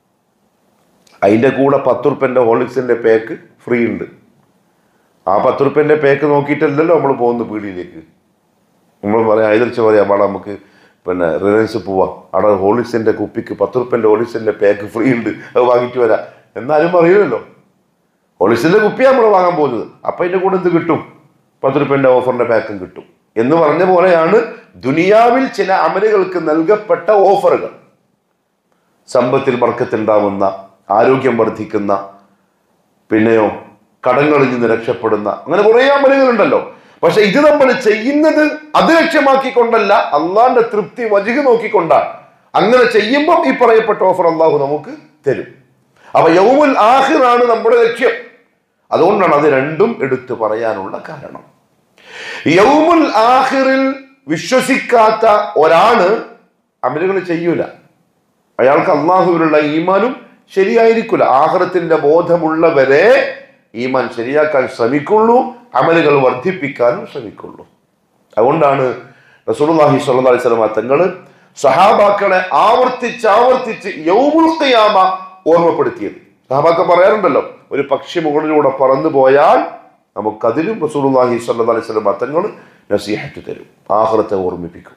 A: അതിൻ്റെ കൂടെ പത്ത് റുപ്യൻ്റെ ഹോർലിക്സിൻ്റെ പാക്ക് ഫ്രീ ഉണ്ട് ആ പത്ത് റുപ്യൻ്റെ പാക്ക് നോക്കിയിട്ടല്ലല്ലോ നമ്മൾ പോകുന്നത് പീടിയിലേക്ക് നമ്മൾ പറയാം എതിർച്ച് പറയാം വേണം നമുക്ക് പിന്നെ റിലയൻസ് പോവാം അവിടെ ഹോളിക്സിൻ്റെ കുപ്പിക്ക് പത്ത് റുപ്യൻ്റെ ഹോളിക്സിൻ്റെ പാക്ക് ഫ്രീ ഉണ്ട് അത് വാങ്ങിയിട്ട് വരാം എന്നാലും അറിയുമല്ലോ ഹോളിക്സിൻ്റെ കുപ്പിയാണ് നമ്മൾ വാങ്ങാൻ പോകുന്നത് അപ്പം അതിൻ്റെ കൂടെ എന്ത് കിട്ടും പത്ത് റുപ്യൻ്റെ ഓഫറിൻ്റെ പാക്കും കിട്ടും എന്ന് പറഞ്ഞ പോലെയാണ് ദുനിയാവിൽ ചില അമലുകൾക്ക് നൽകപ്പെട്ട ഓഫറുകൾ സമ്പത്തിൽ വർക്കത്തുണ്ടാവുന്ന ആരോഗ്യം വർദ്ധിക്കുന്ന പിന്നെയോ കടങ്ങളിൽ നിന്ന് രക്ഷപ്പെടുന്ന അങ്ങനെ കുറേ അമലുകളുണ്ടല്ലോ പക്ഷെ ഇത് നമ്മൾ ചെയ്യുന്നത് അത് ലക്ഷ്യമാക്കിക്കൊണ്ടല്ല അള്ളാന്റെ തൃപ്തി വജുക നോക്കിക്കൊണ്ടാണ് അങ്ങനെ ചെയ്യുമ്പോൾ ഈ പറയപ്പെട്ട ഓഫർ അള്ളാഹു നമുക്ക് തരും അപ്പൊ യൗമുൽ ആഹിറാണ് നമ്മുടെ ലക്ഷ്യം അതുകൊണ്ടാണ് അത് രണ്ടും എടുത്തു പറയാനുള്ള കാരണം യൗമുൽ ആഹിറിൽ വിശ്വസിക്കാത്ത ഒരാണ് അമലുകൾ ചെയ്യൂല അയാൾക്ക് അള്ളാഹുവിലുള്ള ഈമാനും ശരിയായിരിക്കില്ല ആഹ്റത്തിന്റെ ബോധമുള്ളവരെ ഈമാൻ ശരിയാക്കാൻ ശ്രമിക്കുള്ളൂ അമലുകൾ വർദ്ധിപ്പിക്കാനും ശ്രമിക്കുള്ളൂ അതുകൊണ്ടാണ് റസൂലുള്ളാഹി സ്വല്ലല്ലാഹി അലൈഹി വസല്ലം തങ്ങൾ സഹാബാക്കളെ ആവർത്തിച്ച് ആവർത്തിച്ച് യൗമുൽ ഖിയാമ ഓർമ്മപ്പെടുത്തിയത് സഹാബാക്ക പറയാറുണ്ടല്ലോ ഒരു പക്ഷി മുകളിലൂടെ പറന്നു പോയാൽ നമുക്കതിലും റസൂലുള്ളാഹി സ്വല്ലല്ലാഹി അലൈഹി വസല്ലം തങ്ങൾ നസീഹത്ത് തരും ആഹ്റത്തെ ഓർമ്മിപ്പിക്കും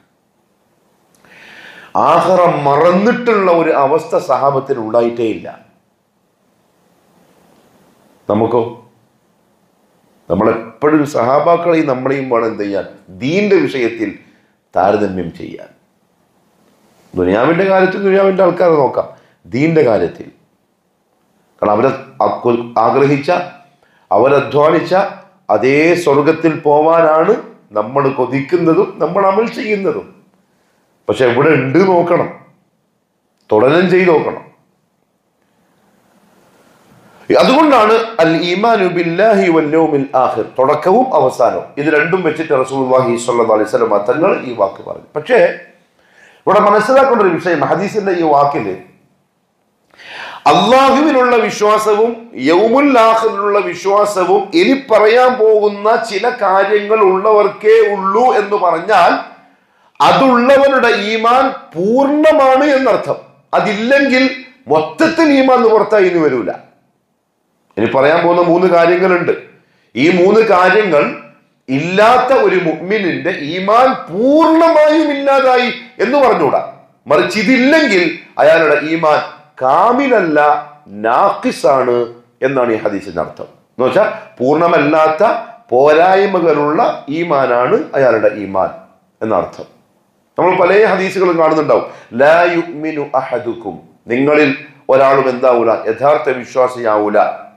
A: ആഹ്റം മറന്നിട്ടുള്ള ഒരു അവസ്ഥ സഹാബത്തിന് ഉണ്ടായിട്ടേ ഇല്ല നമുക്കോ നമ്മളെപ്പോഴും സഹാബാക്കളെയും നമ്മളെയും വേണം എന്ത് ചെയ്യാൻ ദീന്റെ വിഷയത്തിൽ താരതമ്യം ചെയ്യാൻ ദുനിയാവിന്റെ കാര്യത്തിൽ ദുനിയാവിന്റെ ആൾക്കാരെ നോക്കാം ദീന്റെ കാര്യത്തിൽ കാരണം അവരെ അക്കു- ആഗ്രഹിച്ച അവരധ്വാനിച്ച അതേ സ്വർഗത്തിൽ പോവാനാണ് നമ്മൾ കൊതിക്കുന്നതും നമ്മൾ അമൽ ചെയ്യുന്നതും പക്ഷെ എവിടെ ഉണ്ട് നോക്കണം തുടരം ചെയ്ത് നോക്കണം അതുകൊണ്ടാണ് അൽ ഈമാനു ബില്ലാഹി വൽ യൗമിൽ ആഖിർ തുടക്കവും അവസാനവും ഇത് രണ്ടും വെച്ചിട്ട് റസൂലുള്ളാഹി സ്വല്ലല്ലാഹു അലൈഹി വസല്ലം തങ്ങൾ ഈ വാക്ക് പറഞ്ഞു പക്ഷേ ഇവിടെ മനസ്സിലാക്കേണ്ട ഒരു വിഷയം ഹദീസിന്റെ ഈ വാക്കില് അള്ളാഹുവിനുള്ള വിശ്വാസവും യൗമുൽ ആഖിറിലുള്ള വിശ്വാസവും ഇനി പറയാൻ പോകുന്ന ചില കാര്യങ്ങൾ ഉള്ളവർക്കേ ഉള്ളൂ എന്ന് പറഞ്ഞാൽ അതുള്ളവരുടെ ഈമാൻ പൂർണ്ണമാണ് എന്നർത്ഥം അതില്ലെങ്കിൽ മൊത്തത്തിൽ ഈമാൻ നിവർത്തായി ഇനി വരൂല ഇനി പറയാൻ പോകുന്ന മൂന്ന് കാര്യങ്ങളുണ്ട് ഈ മൂന്ന് കാര്യങ്ങൾ ഇല്ലാത്ത ഒരു മുഅ്മിനിന്റെ ഈമാൻ പൂർണ്ണമായും ഇല്ലാതായി എന്ന് പറഞ്ഞുകൂടാ മറിച്ച് ഇതില്ലെങ്കിൽ അയാളുടെ ഈമാൻ കാമിലല്ല നാക്കിസാണ് എന്നാണ് ഈ ഹദീസിന്റെ അർത്ഥം എന്ന് വെച്ചാൽ പൂർണ്ണമല്ലാത്ത പോരായ്മകളുള്ള ഈമാനാണ് അയാളുടെ ഈമാൻ എന്നർത്ഥം നമ്മൾ പല ഹദീസുകളും കാണുന്നുണ്ടാവും ലാ യുഅ്മിനു അഹദുക്കും നിങ്ങളിൽ ഒരാളും എന്താവൂല യഥാർത്ഥ വിശ്വാസിയാവൂല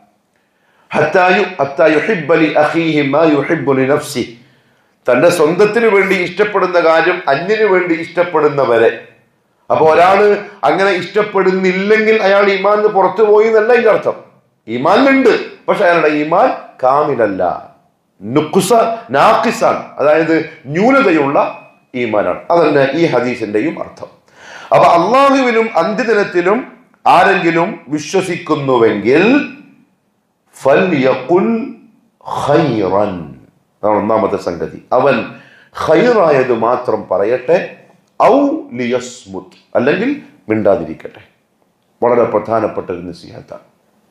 A: ഹത്താ യു- ഹത്താ യുഹിബ്ബ ലി അഖീഹി മാ യുഹിബ്ബു ലി നഫ്സിഹി. തന്റെ സ്വന്തത്തിന് വേണ്ടി ഇഷ്ടപ്പെടുന്ന കാര്യം അന്യന് വേണ്ടി ഇഷ്ടപ്പെടുന്നവരെ അപ്പൊ ഒരാള് അങ്ങനെ ഇഷ്ടപ്പെടുന്നില്ലെങ്കിൽ അയാൾ ഈമാനിന്ന് പുറത്തു പോയി എന്നല്ല ഇതിന്റെ അർത്ഥം ഈമാനുണ്ട് പക്ഷെ അയാളുടെ ഈമാൻ കാമിലല്ല നുക്കുസ നാക്കിസാൻ അതായത് ന്യൂനതയുള്ള ഈമാനാണ് അതന്നെ ഈ ഹദീസിന്റെയും അർത്ഥം അപ്പൊ അള്ളാഹുവിനും അന്ത്യദിനത്തിലും ആരെങ്കിലും വിശ്വസിക്കുന്നുവെങ്കിൽ ഫൽയഖുൽ ഖൈറൻ അതാണ് ഒന്നാമത്തെ സംഗതി അവൻ ഖൈറായത് മാത്രം പറയട്ടെ ഔ ലിയസ്മുത് അല്ലെങ്കിൽ മിണ്ടാതിരിക്കട്ടെ വളരെ പ്രധാനപ്പെട്ട ഒരു നസീഹത്താണ്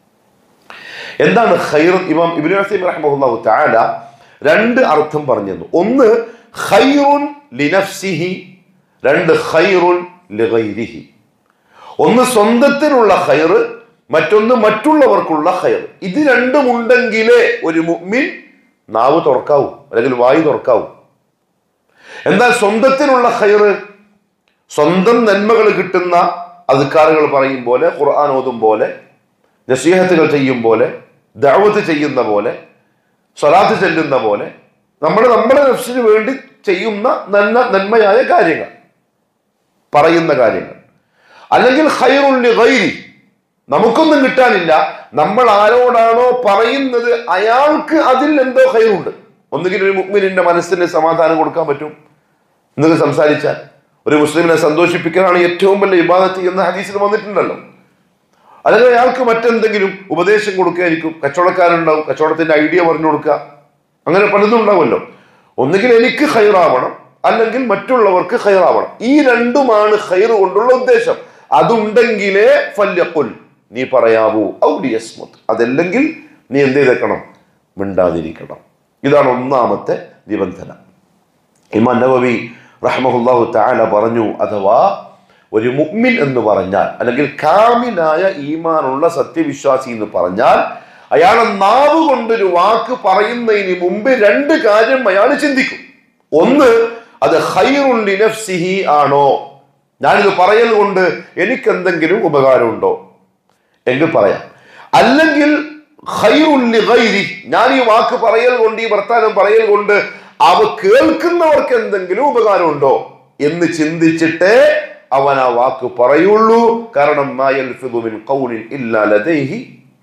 A: എന്താണ് ഖൈർ ഇമാം ഇബ്നു ഹസീം റഹ്മഹുല്ലാഹു തആല രണ്ട് അർത്ഥം പറഞ്ഞു തന്നു ഒന്ന് ഖൈറുൻ ലിനഫ്സിഹി രണ്ട് ഖൈറുൻ ലിഗൈരിഹി ഒന്ന് സ്വന്തത്തിനുള്ള ഖൈറ് മറ്റൊന്ന് മറ്റുള്ളവർക്കുള്ള ഖൈർ ഇത് രണ്ടും ഉണ്ടെങ്കിലേ ഒരു മുഅ്മിൻ നാവ് തുറക്കാവൂ അല്ലെങ്കിൽ വായു തുറക്കാവൂ എന്നാൽ സ്വന്തത്തിനുള്ള ഖൈറ് സ്വന്തം നന്മകൾ കിട്ടുന്ന അധികാറുകൾ പറയും പോലെ ഖുർആൻ ഓതും പോലെ നസീഹത്തുകൾ ചെയ്യും പോലെ ദഅവത്ത് ചെയ്യുന്ന പോലെ സ്വലാത്ത് ചെല്ലുന്ന പോലെ നമ്മൾ നമ്മുടെ നഫ്സിന് വേണ്ടി ചെയ്യുന്ന നന്മ നന്മയായ കാര്യങ്ങൾ പറയുന്ന കാര്യങ്ങൾ അല്ലെങ്കിൽ ഖൈറുൽ ഗൈരി നമുക്കൊന്നും കിട്ടാനില്ല നമ്മൾ ആരോടാണോ പറയുന്നത് അയാൾക്ക് അതിൽ എന്തോ ഖൈറുണ്ട് ഒന്നുകിൽ ഒരു മുഗ്മിനിന്റെ മനസ്സിന് സമാധാനം കൊടുക്കാൻ പറ്റും എന്നൊക്കെ സംസാരിച്ചാൽ ഒരു മുസ്ലിമിനെ സന്തോഷിപ്പിക്കാനാണ് ഏറ്റവും വലിയ ഇബാദത്ത് എന്ന ഹദീസിൽ വന്നിട്ടുണ്ടല്ലോ അല്ലെങ്കിൽ അയാൾക്ക് മറ്റെന്തെങ്കിലും ഉപദേശം കൊടുക്കുകയായിരിക്കും കച്ചവടക്കാരുണ്ടാവും കച്ചവടത്തിന്റെ ഐഡിയ പറഞ്ഞു കൊടുക്കുക അങ്ങനെ പലതും ഉണ്ടാവുമല്ലോ ഒന്നുകിൽ എനിക്ക് ഹൈറാവണം അല്ലെങ്കിൽ മറ്റുള്ളവർക്ക് ഹൈറാവണം ഈ രണ്ടുമാണ് ഹൈർ കൊണ്ടുള്ള ഉദ്ദേശം അതുണ്ടെങ്കിലേ ഫല്യഖുൽ നീ പറയാവൂ ഔലിയസ്മുത്ത് അതല്ലെങ്കിൽ നീ എന്ത് ചെയ്തേക്കണം മിണ്ടാതിരിക്കണം ഇതാണ് ഒന്നാമത്തെ നിബന്ധന ഇമാൻ നബവി റഹ്മഹുല്ലാഹു തആല പറഞ്ഞു അഥവാ ഒരു മുഅ്മിൻ എന്ന് പറഞ്ഞാൽ അല്ലെങ്കിൽ കാമിലായ ഈമാനുള്ള സത്യവിശ്വാസി എന്ന് പറഞ്ഞാൽ അയാളെ നാവ് കൊണ്ടൊരു വാക്ക് പറയുന്നതിന് മുമ്പ് രണ്ട് കാര്യം അയാൾ ചിന്തിക്കും ഒന്ന് അത് ഖൈറുൽ ലിനഫ്സിഹി ആണോ ഞാനിത് പറയൽ കൊണ്ട് എനിക്ക് എന്തെങ്കിലും ഉപകാരമുണ്ടോ എങ്കിൽ പറയാം അല്ലെങ്കിൽ ഖൈറുൽ ലിഗൈരി ഞാൻ ഈ വാക്ക് പറയൽ കൊണ്ട് ഈ വർത്താനം പറയൽ കൊണ്ട് അവ കേൾക്കുന്നവർക്ക് എന്തെങ്കിലും ഉപകാരമുണ്ടോ എന്ന് ചിന്തിച്ചിട്ടേ അവൻ ആ വാക്ക് പറയുള്ളൂ കാരണം മാ യൽഫിദു മിൻ ഖൗലിൻ ഇല്ലാ ലദൈഹി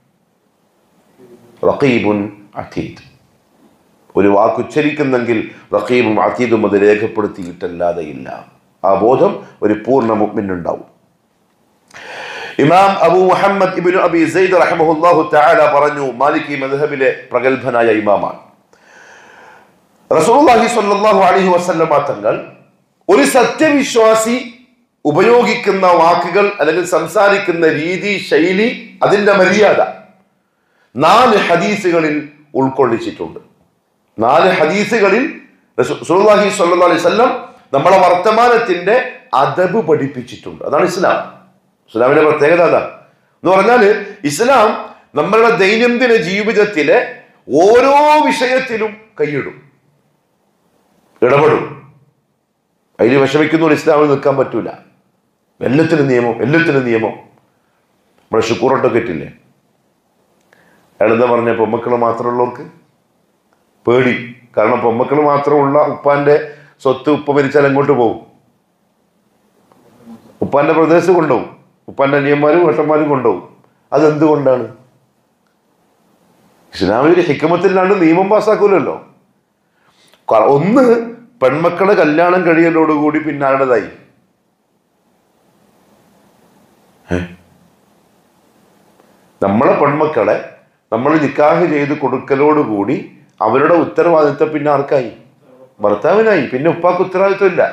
A: റഖീബുൻ അതീദ് ഒരു വാക്ക് ഉച്ചരിക്കുന്നെങ്കിൽ റഖീബും അതീദും അത് രേഖപ്പെടുത്തിയിട്ടല്ലാതെ ഇല്ല ആ ബോധം ഒരു പൂർണ്ണ മുഅ്മിനുണ്ടാവും ഇമാം അബു മുഹമ്മദ് ഇബ്നു അബി സെയ്ദ് റഹ്മഹുല്ലാഹു തആല പറഞ്ഞു മാലിക്കി മദ്ഹബിലെ പ്രഗത്ഭനായ ഇമാമാണ് റസൂലുള്ളാഹി സ്വല്ലല്ലാഹു അലൈഹി വസല്ലമ തങ്ങൾ ഒരു സത്യവിശ്വാസി ഉപയോഗിക്കുന്ന വാക്കുകൾ അല്ലെങ്കിൽ സംസാരിക്കുന്ന രീതി ശൈലി അതിന്റെ മര്യാദ നാല് ഹദീസുകളിൽ ഉൾക്കൊള്ളിച്ചിട്ടുണ്ട് നാല് ഹദീസുകളിൽ റസൂലുള്ളാഹി സ്വല്ലല്ലാഹു അലൈഹി വസല്ലം നമ്മളെ വർത്തമാനത്തിന്റെ അദബ് പഠിപ്പിച്ചിട്ടുണ്ട് അതാണ് ഇസ്ലാം ഇസ്ലാമിന്റെ പ്രത്യേകത അതാ എന്ന് പറഞ്ഞാല് ഇസ്ലാം നമ്മളുടെ ദൈനംദിന ജീവിതത്തിലെ ഓരോ വിഷയത്തിലും കൈയിടും ഇടപെടും അതിൽ വിഷമിക്കുന്ന ഒരു ഇസ്ലാമിൽ നിൽക്കാൻ പറ്റൂല എല്ലാത്തിനും നിയമം എല്ലാത്തിനും നിയമം നമ്മുടെ ഷുക്കൂറൊട്ടൊക്കെ ഇട്ടില്ലേ അയാളെന്താ പറഞ്ഞ പൊമ്മക്കൾ മാത്രമുള്ളവർക്ക് പേടി കാരണം പൊമ്മക്കൾ മാത്രമുള്ള ഉപ്പാന്റെ സ്വത്ത് ഉപ്പ മരിച്ചാൽ എങ്ങോട്ട് പോകും ഉപ്പാന്റെ പ്രദേശത്ത് കൊണ്ടുപോകും ഉപ്പാന്റെ അനിയന്മാരും ഏട്ടന്മാരും കൊണ്ടുപോകും അതെന്തുകൊണ്ടാണ് ഇസ്ലാമിൽ ഹിക്കമത്തിലാണ്ട് നിയമം പാസ്സാക്കൂലല്ലോ ക- ഒന്ന് പെൺമക്കളെ കല്യാണം കഴിയലോടുകൂടി പിന്നെ ആരുടേതായി ഏ? നമ്മളെ പെൺമക്കളെ നമ്മൾ നിക്കാഹ് ചെയ്ത് കൊടുക്കലോടുകൂടി അവരുടെ ഉത്തരവാദിത്തം പിന്നെ ആർക്കായി ഭർത്താവിനായി പിന്നെ ഉപ്പാക്ക് ഉത്തരവാദിത്വം ഇല്ല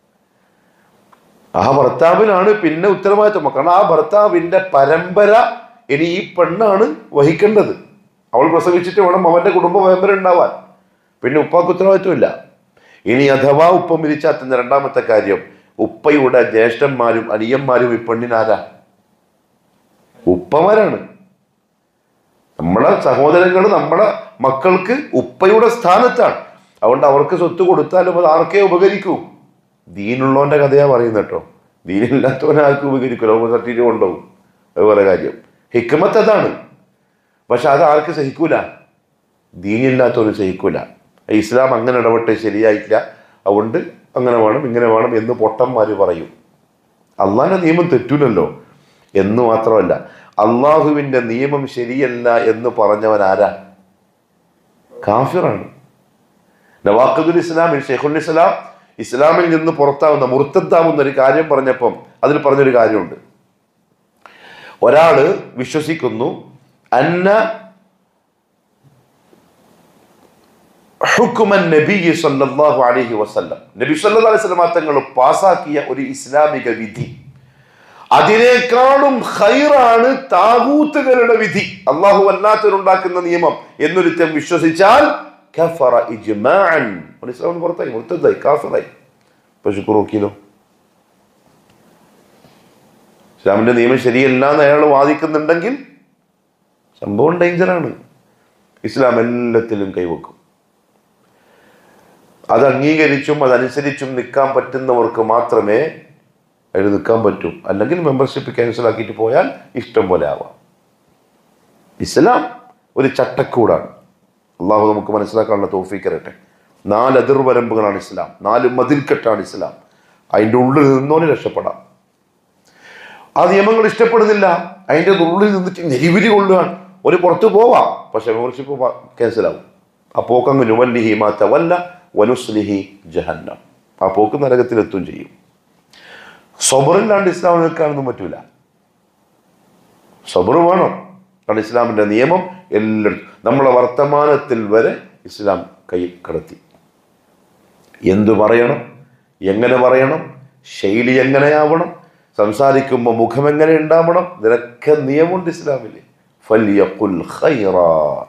A: ആ ഭർത്താവിനാണ് പിന്നെ ഉത്തരവാദിത്വം കാരണം ആ ഭർത്താവിന്റെ പരമ്പര ഇനി ഈ പെണ്ണാണ് വഹിക്കേണ്ടത് അവൾ പ്രസവിച്ചിട്ട് വേണം അവന്റെ കുടുംബ പരമ്പര ഉണ്ടാവാൻ പിന്നെ ഉപ്പാക്ക് ഉത്തരവാദിത്വമില്ല ഇനി അഥവാ ഉപ്പ മിരിച്ചാത്തുന്ന രണ്ടാമത്തെ കാര്യം ഉപ്പയുടെ ജ്യേഷ്ഠന്മാരും അനിയന്മാരും ഈ പെണ്ണിനാരാ ഉപ്പമാരാണ് നമ്മളെ സഹോദരങ്ങൾ നമ്മളെ മക്കൾക്ക് ഉപ്പയുടെ സ്ഥാനത്താണ് അതുകൊണ്ട് അവർക്ക് സ്വത്ത് കൊടുത്താലും അത് ആർക്കേ ഉപകരിക്കൂ ദീനുള്ളവന്റെ കഥയാ പറയുന്നത് കേട്ടോ ദീനില്ലാത്തവനെ ആർക്കും ഉപകരിക്കില്ല അവർ സർട്ടിഫിക്കറ്റ് കൊണ്ടുപോകും അത് വേറെ കാര്യം ഹിക്മത്ത് അതാണ് പക്ഷെ അത് ആർക്ക് സഹിക്കൂല ദീനില്ലാത്തവന് സഹിക്കൂല ഇസ്ലാം അങ്ങനെ ഇടപെട്ട് ശരിയായിട്ടില്ല അതുകൊണ്ട് അങ്ങനെ വേണം ഇങ്ങനെ വേണം എന്ന് പൊട്ടന്മാര് പറയും അള്ളാഹിന്റെ നിയമം തെറ്റൂലല്ലോ എന്ന് മാത്രമല്ല അള്ളാഹുവിന്റെ നിയമം ശരിയല്ല എന്ന് പറഞ്ഞവൻ ആരാ കാഫിറാണ് നവാഖുൽ ഇസ്ലാമിൽ ഷെയ്ഖുൽ ഇസ്ലാം ഇസ്ലാമിൽ നിന്ന് പുറത്താവുന്ന മുർത്തത്താവുന്ന ഒരു കാര്യം പറഞ്ഞപ്പം അതിൽ പറഞ്ഞൊരു കാര്യമുണ്ട് ഒരാള് വിശ്വസിക്കുന്നു അന്ന ഹുക്കുമൻ നബി സല്ലല്ലാഹു അലൈഹി വസല്ലം നബി സല്ലല്ലാഹു അലൈഹി വസല്ലം തങ്ങൾ പാസാക്കിയ ഒരു ഇസ്ലാമിക വിധി അതിനേക്കാളും ഹൈറാണ് താകൂത്തുകളുടെ വിധി അള്ളാഹു അല്ലാത്തവരുണ്ടാക്കുന്ന നിയമം എന്നൊരുത്തം വിശ്വസിച്ചാൽ കഫറ ഇജ്മാഅൻ അവൻ ഇസ്ലാമിന് പുറത്തായി മുർത്തതായി കാഫിറായി പക്ഷെ നോക്കിയല്ലോ ഇസ്ലാമിന്റെ നിയമം ശരിയല്ല എന്ന് അയാൾ വാദിക്കുന്നുണ്ടെങ്കിൽ സംഭവം ഡേഞ്ചറാണ് ഇസ്ലാം എല്ലാത്തിലും കൈവക്കും അത് അംഗീകരിച്ചും അതനുസരിച്ചും നിൽക്കാൻ പറ്റുന്നവർക്ക് മാത്രമേ അതിൽ നിൽക്കാൻ പറ്റൂ അല്ലെങ്കിൽ മെമ്പർഷിപ്പ് ക്യാൻസൽ ആക്കിയിട്ട് പോയാൽ ഇഷ്ടം പോലെ ആവാം ഇസ്ലാം ഒരു ചട്ടക്കൂടാണ് അള്ളാഹു നമുക്ക് മനസ്സിലാക്കാനുള്ള തോഫീക്ക് തരട്ടെ നാല് അതിർവരമ്പുകളാണ് ഇസ്ലാം നാല് മതിൽക്കെട്ടാണ് ഇസ്ലാം അതിൻ്റെ ഉള്ളിൽ നിന്നോനെ രക്ഷപ്പെടാം ആ നിയമങ്ങൾ ഇഷ്ടപ്പെടുന്നില്ല അതിൻ്റെ ഉള്ളിൽ നിന്നിട്ട് നെരിവിരി കൊള്ളുകയാണ് ഒരു പുറത്ത് പോവാം പക്ഷെ മെമ്പർഷിപ്പ് ക്യാൻസൽ ആവും ആ പോക്കങ്ങ് നുവല്ലിഹി മാറ്റവല്ല വനുസ്ലിഹി ജഹന്നം ആ പോക്ക് നരകത്തിലെത്തും ചെയ്യും സബറില്ലാണ്ട് ഇസ്ലാം നിൽക്കാനൊന്നും പറ്റൂല സബർ വേണം കാരണം ഇസ്ലാമിന്റെ നിയമം എല്ലായിടത്തും നമ്മളെ വർത്തമാനത്തിൽ വരെ ഇസ്ലാം കൈ കടത്തി എന്തു പറയണം എങ്ങനെ പറയണം ശൈലി എങ്ങനെയാവണം സംസാരിക്കുമ്പോൾ മുഖം എങ്ങനെ ഉണ്ടാവണം ഇതിനൊക്കെ നിയമമുണ്ട് ഇസ്ലാമിൽ ഫല്യഖുൽ ഖൈറാ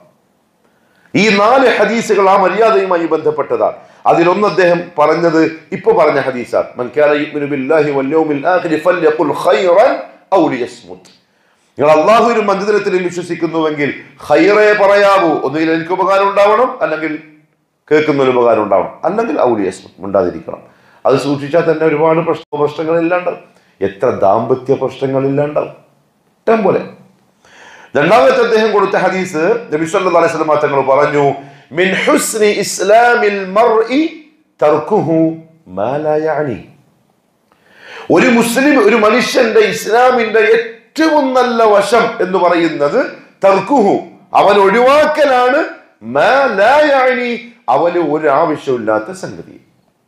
A: ഈ നാല് ഹദീസുകൾ ആ മര്യാദയുമായി ബന്ധപ്പെട്ടതാണ് അതിലൊന്ന് അദ്ദേഹം പറഞ്ഞത് ഇപ്പൊ പറഞ്ഞ ഹദീസാണ് മൻ കാന യുഅ്മിനു ബില്ലാഹി വൽ യൗമിൽ ആഖിരി ഫല്യഖുൽ ഖൈറൻ ഔ ലിയസ്മുത് നിങ്ങൾ അള്ളാഹുവിനും മന്ദിരത്തിലും വിശ്വസിക്കുന്നുവെങ്കിൽ ഹൈറേ പറയാവൂ ഒന്നുകിൽ എനിക്ക് ഉപകാരം ഉണ്ടാവണം അല്ലെങ്കിൽ കേൾക്കുന്ന ഒരു ഉപകാരം ഉണ്ടാവണം അല്ലെങ്കിൽ ഔലിയസ്മുത് ഉണ്ടാതിരിക്കണം അത് സൂക്ഷിച്ചാൽ തന്നെ ഒരുപാട് പ്രശ്ന പ്രശ്നങ്ങൾ ഇല്ലാണ്ടാവും എത്ര ദാമ്പത്യ പ്രശ്നങ്ങൾ ഇല്ലാണ്ടാവും ഇഷ്ടം പോലെ രണ്ടാമത്തെ അദ്ദേഹം കൊടുത്ത ഹദീസ് നബി സല്ലല്ലാഹു അലൈഹി വസല്ലം തങ്ങൾ പറഞ്ഞു മിൻ ഹുസ്നി ഇസ്ലാമിൽ മർഇ തർക്കുഹു മാ ലാ യഅനി ഒരു മുസ്ലിം ഒരു മനുഷ്യന്റെ ഇസ്ലാമിന്റെ ഏറ്റവും നല്ല വശം എന്ന് പറയുന്നത് തർക്കുഹു അവൻ ഒഴിവാക്കലാണ് മാ ലാ യഅനി അവന് ഒരു ആവശ്യമില്ലാത്ത സംഗതി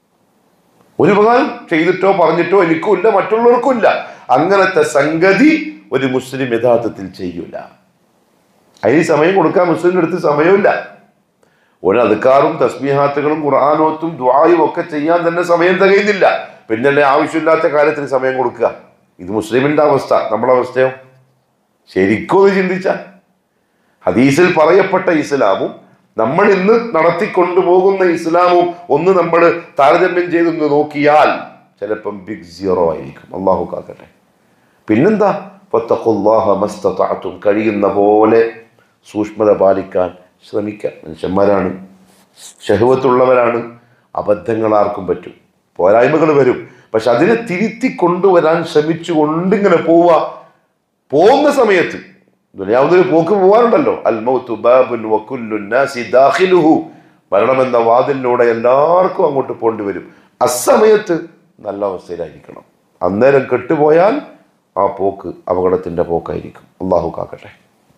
A: ഒരു ഉപകാരം ചെയ്തിട്ടോ പറഞ്ഞിട്ടോ എനിക്കും ഇല്ല മറ്റുള്ളവർക്കും ഇല്ല അങ്ങനത്തെ സംഗതി ഒരു മുസ്ലിം യഥാർത്ഥത്തിൽ ചെയ്യൂല അതിന് സമയം കൊടുക്കാൻ മുസ്ലിമിന്റെ അടുത്ത് സമയമില്ല ഒരു അതുക്കാറും തസ്മീഹാത്തുകളും ഖുർആാനോത്തും ദ്വായും ഒക്കെ ചെയ്യാൻ തന്നെ സമയം തികയുന്നില്ല പിന്നെ ആവശ്യമില്ലാത്ത കാര്യത്തിന് സമയം കൊടുക്കുക ഇത് മുസ്ലിമിന്റെ അവസ്ഥ നമ്മുടെ അവസ്ഥയോ ശരിക്കും ഒന്ന് ചിന്തിച്ചാൽ ഹദീസിൽ പറയപ്പെട്ട ഇസ്ലാമും നമ്മൾ ഇന്ന് നടത്തിക്കൊണ്ടുപോകുന്ന ഇസ്ലാമും ഒന്ന് നമ്മൾ താരതമ്യം ചെയ്തൊന്ന് നോക്കിയാൽ ചിലപ്പം ബിഗ് സീറോ ആയിരിക്കും അള്ളാഹു കാക്കട്ടെ പിന്നെന്താ ഫത്തഖുല്ലാഹ മസ്തതഅതും കഴിയുന്ന പോലെ സൂക്ഷ്മത പാലിക്കാൻ ശ്രമിക്കുക മനുഷ്യന്മാരാണ് ഷഹുവത്തുള്ളവരാണ് അബദ്ധങ്ങൾ ആർക്കും പറ്റും പോരായ്മകൾ വരും പക്ഷെ അതിനെ തിരുത്തി കൊണ്ടുവരാൻ ശ്രമിച്ചുകൊണ്ട് ഇങ്ങനെ പോവുക പോകുന്ന സമയത്ത് ദുനിയാവുന്നൊരു പോക്ക് പോകാനുണ്ടല്ലോ അൽമൗത്തു ബാബുൻ വകുല്ലു നാസി ദാഖിലുഹു മരണമെന്ന വാതിലിലൂടെ എല്ലാവർക്കും അങ്ങോട്ട് പോണ്ടി വരും അസമയത്ത് നല്ല അവസ്ഥയിലായിരിക്കണം അന്നേരം കെട്ടുപോയാൽ ആ പോക്ക് അപകടത്തിന്റെ പോക്കായിരിക്കും അള്ളാഹു കാക്കട്ടെ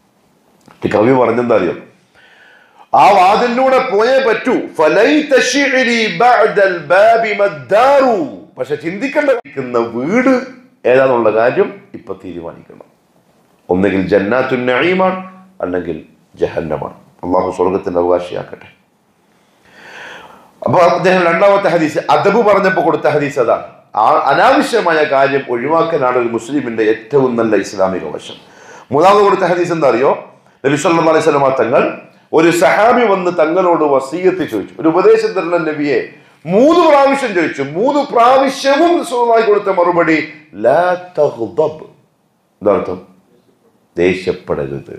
A: ഈ കവി പറഞ്ഞെന്താ അറിയോ ആ വാതിലിലൂടെ പോയേ പറ്റൂ ഫലൈത ശിഅരി ബഅദൽ ബാബി മദ്ദാറു പക്ഷെ ചിന്തിക്കേണ്ട വീട് ഏതാന്നുള്ള കാര്യം ഇപ്പൊ തീരുമാനിക്കണം ഒന്നുകിൽ ജന്നാത്തുൻ നഈമാണ് അല്ലെങ്കിൽ ജഹന്നമാണ് അള്ളാഹു സ്വർഗത്തിന്റെ അവകാശിയാക്കട്ടെ അപ്പൊ അദ്ദേഹം രണ്ടാമത്തെ ഹദീസ് അദബ് പറഞ്ഞപ്പോൾ കൊടുത്ത ഹദീസ് അതാണ് ആ അനാവശ്യമായ കാര്യം ഒഴിവാക്കലാണ് ഒരു മുസ്ലിമിന്റെ ഏറ്റവും നല്ല ഇസ്ലാമിക വശം മൂന്നാമത് കൊടുത്ത ഹദീസ് എന്താ അറിയോ നബി സല്ലല്ലാഹു അലൈഹി വസല്ലം തങ്ങൾ ഒരു സഹാബി വന്ന് തങ്ങളോട് വസീയത്ത് ചോദിച്ചു ഒരു ഉപദേശം തരുന്ന നബിയെ മൂന്ന് പ്രാവശ്യം ചോദിച്ചു മൂന്ന് പ്രാവശ്യവും റസൂലുള്ളാഹി കൊടുത്ത മറുപടി ലാ തഗ്ദബ് എന്താർത്ഥം ദേഷ്യപ്പെടരുത്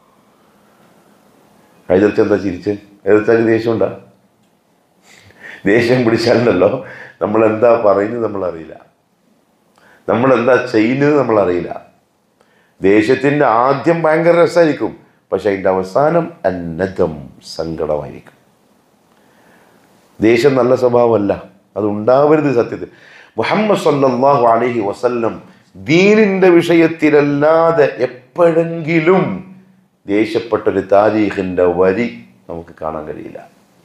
A: എതിർത്ത് എന്താ ചിരിച്ച് എതിർത്താൽ ദേഷ്യം ഉണ്ടാ ദേഷ്യം പിടിച്ചാലുണ്ടല്ലോ നമ്മൾ എന്താ പറയുന്നത് നമ്മൾ അറിയില്ല നമ്മൾ എന്താ ചെയ്യുന്നത് നമ്മൾ അറിയില്ല ദേഷ്യത്തിൻ്റെ ആദ്യം ഭയങ്കര രസമായിരിക്കും പക്ഷെ അതിൻ്റെ അവസാനം അന്നതം സങ്കടമായിരിക്കും ദേഷ്യം നല്ല സ്വഭാവമല്ല അത് ഉണ്ടാവരുത് സത്യത്തിൽ മുഹമ്മദ് സല്ലല്ലാഹു അലൈഹി വസല്ലം ദീനിൻ്റെ വിഷയത്തിലല്ലാതെ എപ്പോഴെങ്കിലും ദേഷ്യപ്പെട്ടൊരു താരീഖിൻ്റെ വരി നമുക്ക് കാണാൻ കഴിയില്ല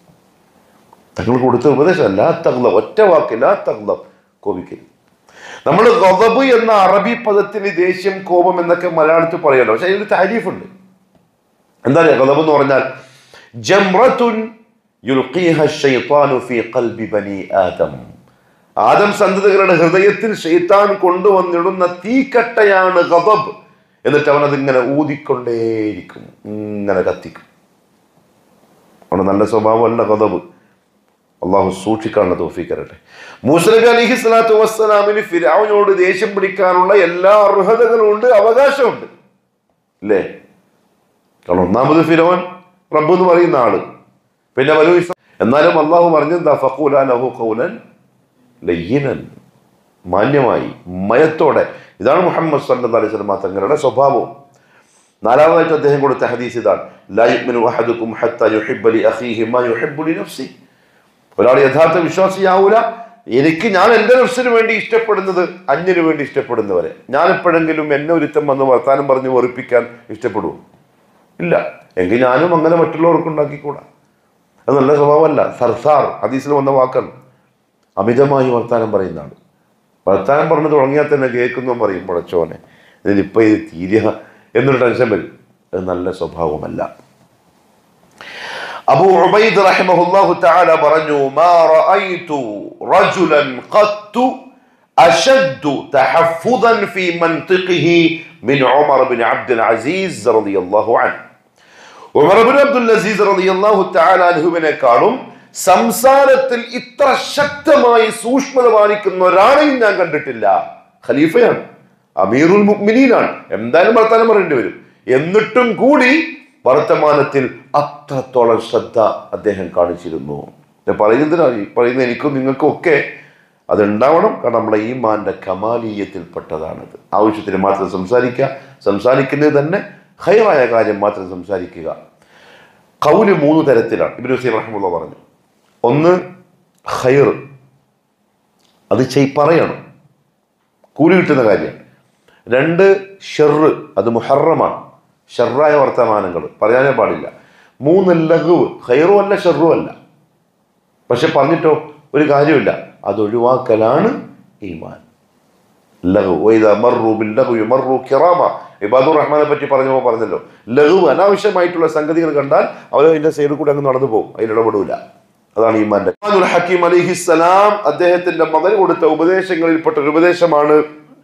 A: തങ്ങൾ കൊടുത്ത ഉപദേശം ലാ തഗ്ലബ് ഒറ്റ വാക്ക് ലാ തഗ്ലബ് കോപിക്കരുത് നമ്മൾ ഗദബ് എന്ന അറബി പദത്തിന് ദേഷ്യം കോപം എന്നൊക്കെ മലയാളത്തിൽ പറയുമല്ലോ പക്ഷെ അതിന് താരീഫുണ്ട് എന്താ ഗദബ് എന്ന് പറഞ്ഞാൽ ജംറത്തുൻ യുൽഖീഹ ശൈത്താനു ഫീ ഖൽബി ബനി ആദം ആദം സന്തതികളുടെ ഹൃദയത്തിൽ ഷെയ്ത്താൻ കൊണ്ടുവന്നിടുന്ന തീക്കട്ടയാണ് ഗദബ് എന്നിട്ട് അവൻ അതിങ്ങനെ ഊതിക്കൊണ്ടേയിരിക്കും ഇങ്ങനെ കത്തിക്കും അവിടെ നല്ല സ്വഭാവമല്ല ഗദബ് അള്ളാഹു സൂക്ഷിക്കാനുള്ള തോഫിക്കരട്ടെ മൂസലബി അലിഹി സ്വലാത്തു വസ്സലാമിന് ഫിരാവിനോട് ദേഷ്യം പിടിക്കാനുള്ള എല്ലാ അർഹതകളും ഉണ്ട് അവകാശമുണ്ട് അല്ലേ കാരണം ഒന്നാമത് ഫിരോൻ റബ്ബ് എന്ന് പറയുന്ന ആള് പിന്നെ വലു ഇസ്ലാം എന്നാലും അള്ളാഹു പറഞ്ഞെന്താ ഫഖൂല ലഹു ഖൗലൻ ലയ്യിനൻ മാന്യമായി മയത്തോടെ ഇതാണ് മുഹമ്മദ് സല്ലല്ലാഹു അലൈഹി വസല്ലം തങ്ങളുടെ സ്വഭാവം നാലാമതായിട്ട് അദ്ദേഹം കൊടുത്ത ഹദീസ് ഇതാണ് ലാ യുഅ്മിനു അഹദുക്കും ഹത്താ യുഹിബ്ബ ലി അഖീഹി മാ യുഹിബ്ബു ലി നഫ്സി ഒരാൾ യഥാർത്ഥ വിശ്വാസിയാവൂല എനിക്ക് ഞാൻ എൻ്റെ നഫ്സിന് വേണ്ടി ഇഷ്ടപ്പെടുന്നത് അന്യന് വേണ്ടി ഇഷ്ടപ്പെടുന്നവരെ ഞാൻ എപ്പോഴെങ്കിലും എന്നെ ഒരുത്തം വന്ന് വർത്താനം പറഞ്ഞ് വെറുപ്പിക്കാൻ ഇഷ്ടപ്പെടുമോ ഇല്ല എങ്കിൽ ഞാനും അങ്ങനെ മറ്റുള്ളവർക്ക് ഉണ്ടാക്കിക്കൂടാ അത് നല്ല സ്വഭാവമല്ല സർസാർ ഹദീസിൽ വന്ന വാക്കാണ് അമിതമായി വർത്താനം പറയുന്നതാണ് വർത്താനം പറഞ്ഞു തുടങ്ങിയാൽ തന്നെ കേൾക്കുന്നു പറയും പടച്ചോനെ ഇതിലിപ്പോൾ ഇത് തീരുക എന്നൊരു ടെൻഷൻ വരും അത് നല്ല സ്വഭാവമല്ല അബൂ ഉബൈദ് റഹിമഹുല്ലാഹു തആല പറഞ്ഞു മാ റഅയ്തു റജുലൻ ഖത്തു അശദ്ദു തഹഫുദൻ ഫീ മൻതിഖിഹി മിൻ ഉമർ ബിൻ അബ്ദുൽ അസീസ് റളിയല്ലാഹു അൻഹു ഉമർ ബിൻ അബ്ദുൽ അസീസ് റളിയല്ലാഹു തആല അൻഹുവിനെക്കാളും സംസാരത്തിൽ ഇത്ര ശക്തമായി സൂക്ഷ്മത പാലിക്കുന്ന ഒരാളെയും ഞാൻ കണ്ടിട്ടില്ല ഖലീഫയാണ് അമീറുൽ മുഅ്മിനീനാണ് എന്തായാലും വർത്തമാനം പറയേണ്ടി വരും എന്നിട്ടും കൂടി വർത്തമാനത്തിൽ അത്രത്തോളം ശ്രദ്ധ അദ്ദേഹം കാണിച്ചിരുന്നു ഞാൻ പറയുന്നതിനാണ് ഈ പറയുന്ന എനിക്കും നിങ്ങൾക്കും ഒക്കെ അതുണ്ടാവണം കാരണം നമ്മുടെ ഈമാന്റെ കമാലീയത്തിൽപ്പെട്ടതാണത് ആവശ്യത്തിന് മാത്രം സംസാരിക്കുക സംസാരിക്കുന്നത് തന്നെ ഹൈറായ കാര്യം മാത്രം സംസാരിക്കുക കൗല് മൂന്ന് തരത്തിലാണ് ഇബ്നു ഹുസൈൻ റഹ്മുള്ള പറഞ്ഞു ഒന്ന് ഹൈർ അത് ചെയ് പറയണം കൂലി കിട്ടുന്ന കാര്യം രണ്ട് ഷെറ് അത് മുഹറമാണ് ഷെറായ വർത്തമാനങ്ങൾ പറയാനേ പാടില്ല മൂന്ന് ലഘുവ് ഹൈറും അല്ല ഷെറും അല്ല പക്ഷെ പറഞ്ഞിട്ടോ ഒരു കാര്യമില്ല അത് ഒഴിവാക്കലാണ് ഈമാൻ ലഘു വൈദ മർറു ബിൽ ലഘു യുമർറു കിറാമ ഇബാദുർ റഹ്മാനെ പറ്റി പറഞ്ഞപ്പോൾ പറഞ്ഞല്ലോ ലഘു അനാവശ്യമായിട്ടുള്ള സംഗതികൾ കണ്ടാൽ അവർ അതിന്റെ സൈഡിൽ കൂടെ അങ്ങ് നടന്നു പോകും അതിൽ ഇടപെടൂല അതാണ് ഈമാന്റെ ഖുർആനുൽ ഹക്കീം അലിഹിസ്സലാം അദ്ദേഹത്തിന്റെ മകൻ കൊടുത്ത ഉപദേശങ്ങളിൽപ്പെട്ട ഒരു ഉപദേശമാണ്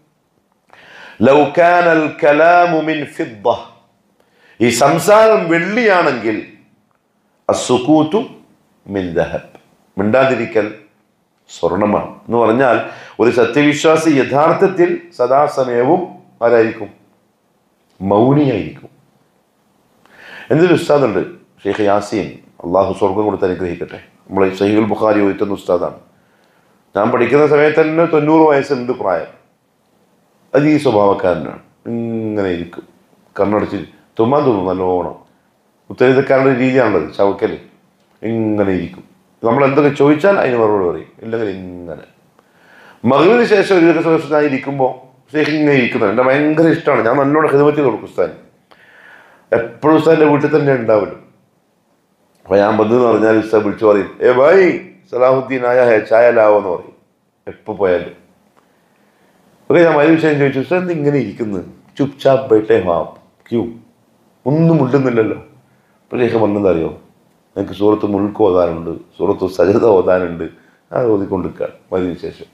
A: ലൗ കാനൽ കലാമു മിൻ ഫിദ്ദ ഈ സംസാരം വെള്ളിയാണെങ്കിൽ അസുക്കൂത്തു മിൻ ദഹബ് മിണ്ടാതിരിക്കൽ സ്വർണമാണ് എന്ന് പറഞ്ഞാൽ ഒരു സത്യവിശ്വാസി യഥാർത്ഥത്തിൽ സദാസമയവും ആരായിരിക്കും മൗനിയായിരിക്കും എന്തൊരു ഉസ്താദുണ്ട് ഷെയ്ഖ് യാസീൻ അള്ളാഹു സ്വർഗം കൊടുത്ത് അനുഗ്രഹിക്കട്ടെ നമ്മൾ ഷഹീൽ ബുഖാരി ഒഴുത്തുന്ന ഉസ്താദാണ് ഞാൻ പഠിക്കുന്ന സമയത്ത് തന്നെ തൊണ്ണൂറ് വയസ്സുണ്ട് പ്രായം അത് ഈ സ്വഭാവക്കാരനാണ് ഇങ്ങനെ ഇരിക്കും കണ്ണടച്ച് തുമ്മാൻ തോന്നും നല്ലോണം ഉത്തരേന്ത്യക്കാരുടെ രീതിയാണുള്ളത് ചവക്കൽ ഇങ്ങനെ ഇരിക്കും നമ്മൾ എന്തൊക്കെ ചോദിച്ചാൽ അതിന് മറുപടി പറയും ഇല്ലെങ്കിൽ ഇങ്ങനെ മകവിന് ശേഷം ഒരു ദിവസം ഞാൻ ഇരിക്കുമ്പോൾ ശേഷം ഇങ്ങനെ ഇരിക്കുന്നത് എൻ്റെ ഭയങ്കര ഇഷ്ടമാണ് ഞാൻ നല്ലോണം ഹിതമത്തി കൊടുക്കും ഉസ്താൻ എപ്പോഴും ഉസ്താൻ്റെ വീട്ടിൽ തന്നെ ഉണ്ടാവല്ലോ അപ്പൊ ഞാൻ വന്നെന്ന് പറഞ്ഞാൽ ഉസ്താൻ വിളിച്ചു പറയും ഏ ഭായ് സലാഹുദ്ദീൻ ആയ ഹേ ചായ ലാവോ എന്ന് പറയും എപ്പോൾ പോയാലും ഓക്കെ ഞാൻ മറ്റു വിഷയം ചോദിച്ചു ഉസ്താൻ എന്ത് ഇങ്ങനെ ഇരിക്കുന്നത് ചുപ് ചാപ്പ് ബൈട്ടെ ഹാ ക്യൂ ഒന്നും മുണ്ടുന്നില്ലല്ലോ അപ്പോഴേക്ക് വന്നതറിയോ എനിക്ക് സൂറത്ത് മുഴുക്ക് ഓതാനുണ്ട് സൂറത്ത് സജത ഓതാനുണ്ട് അത് ഓതിക്കൊണ്ടിരിക്കുകയാണ് മതിന് ശേഷം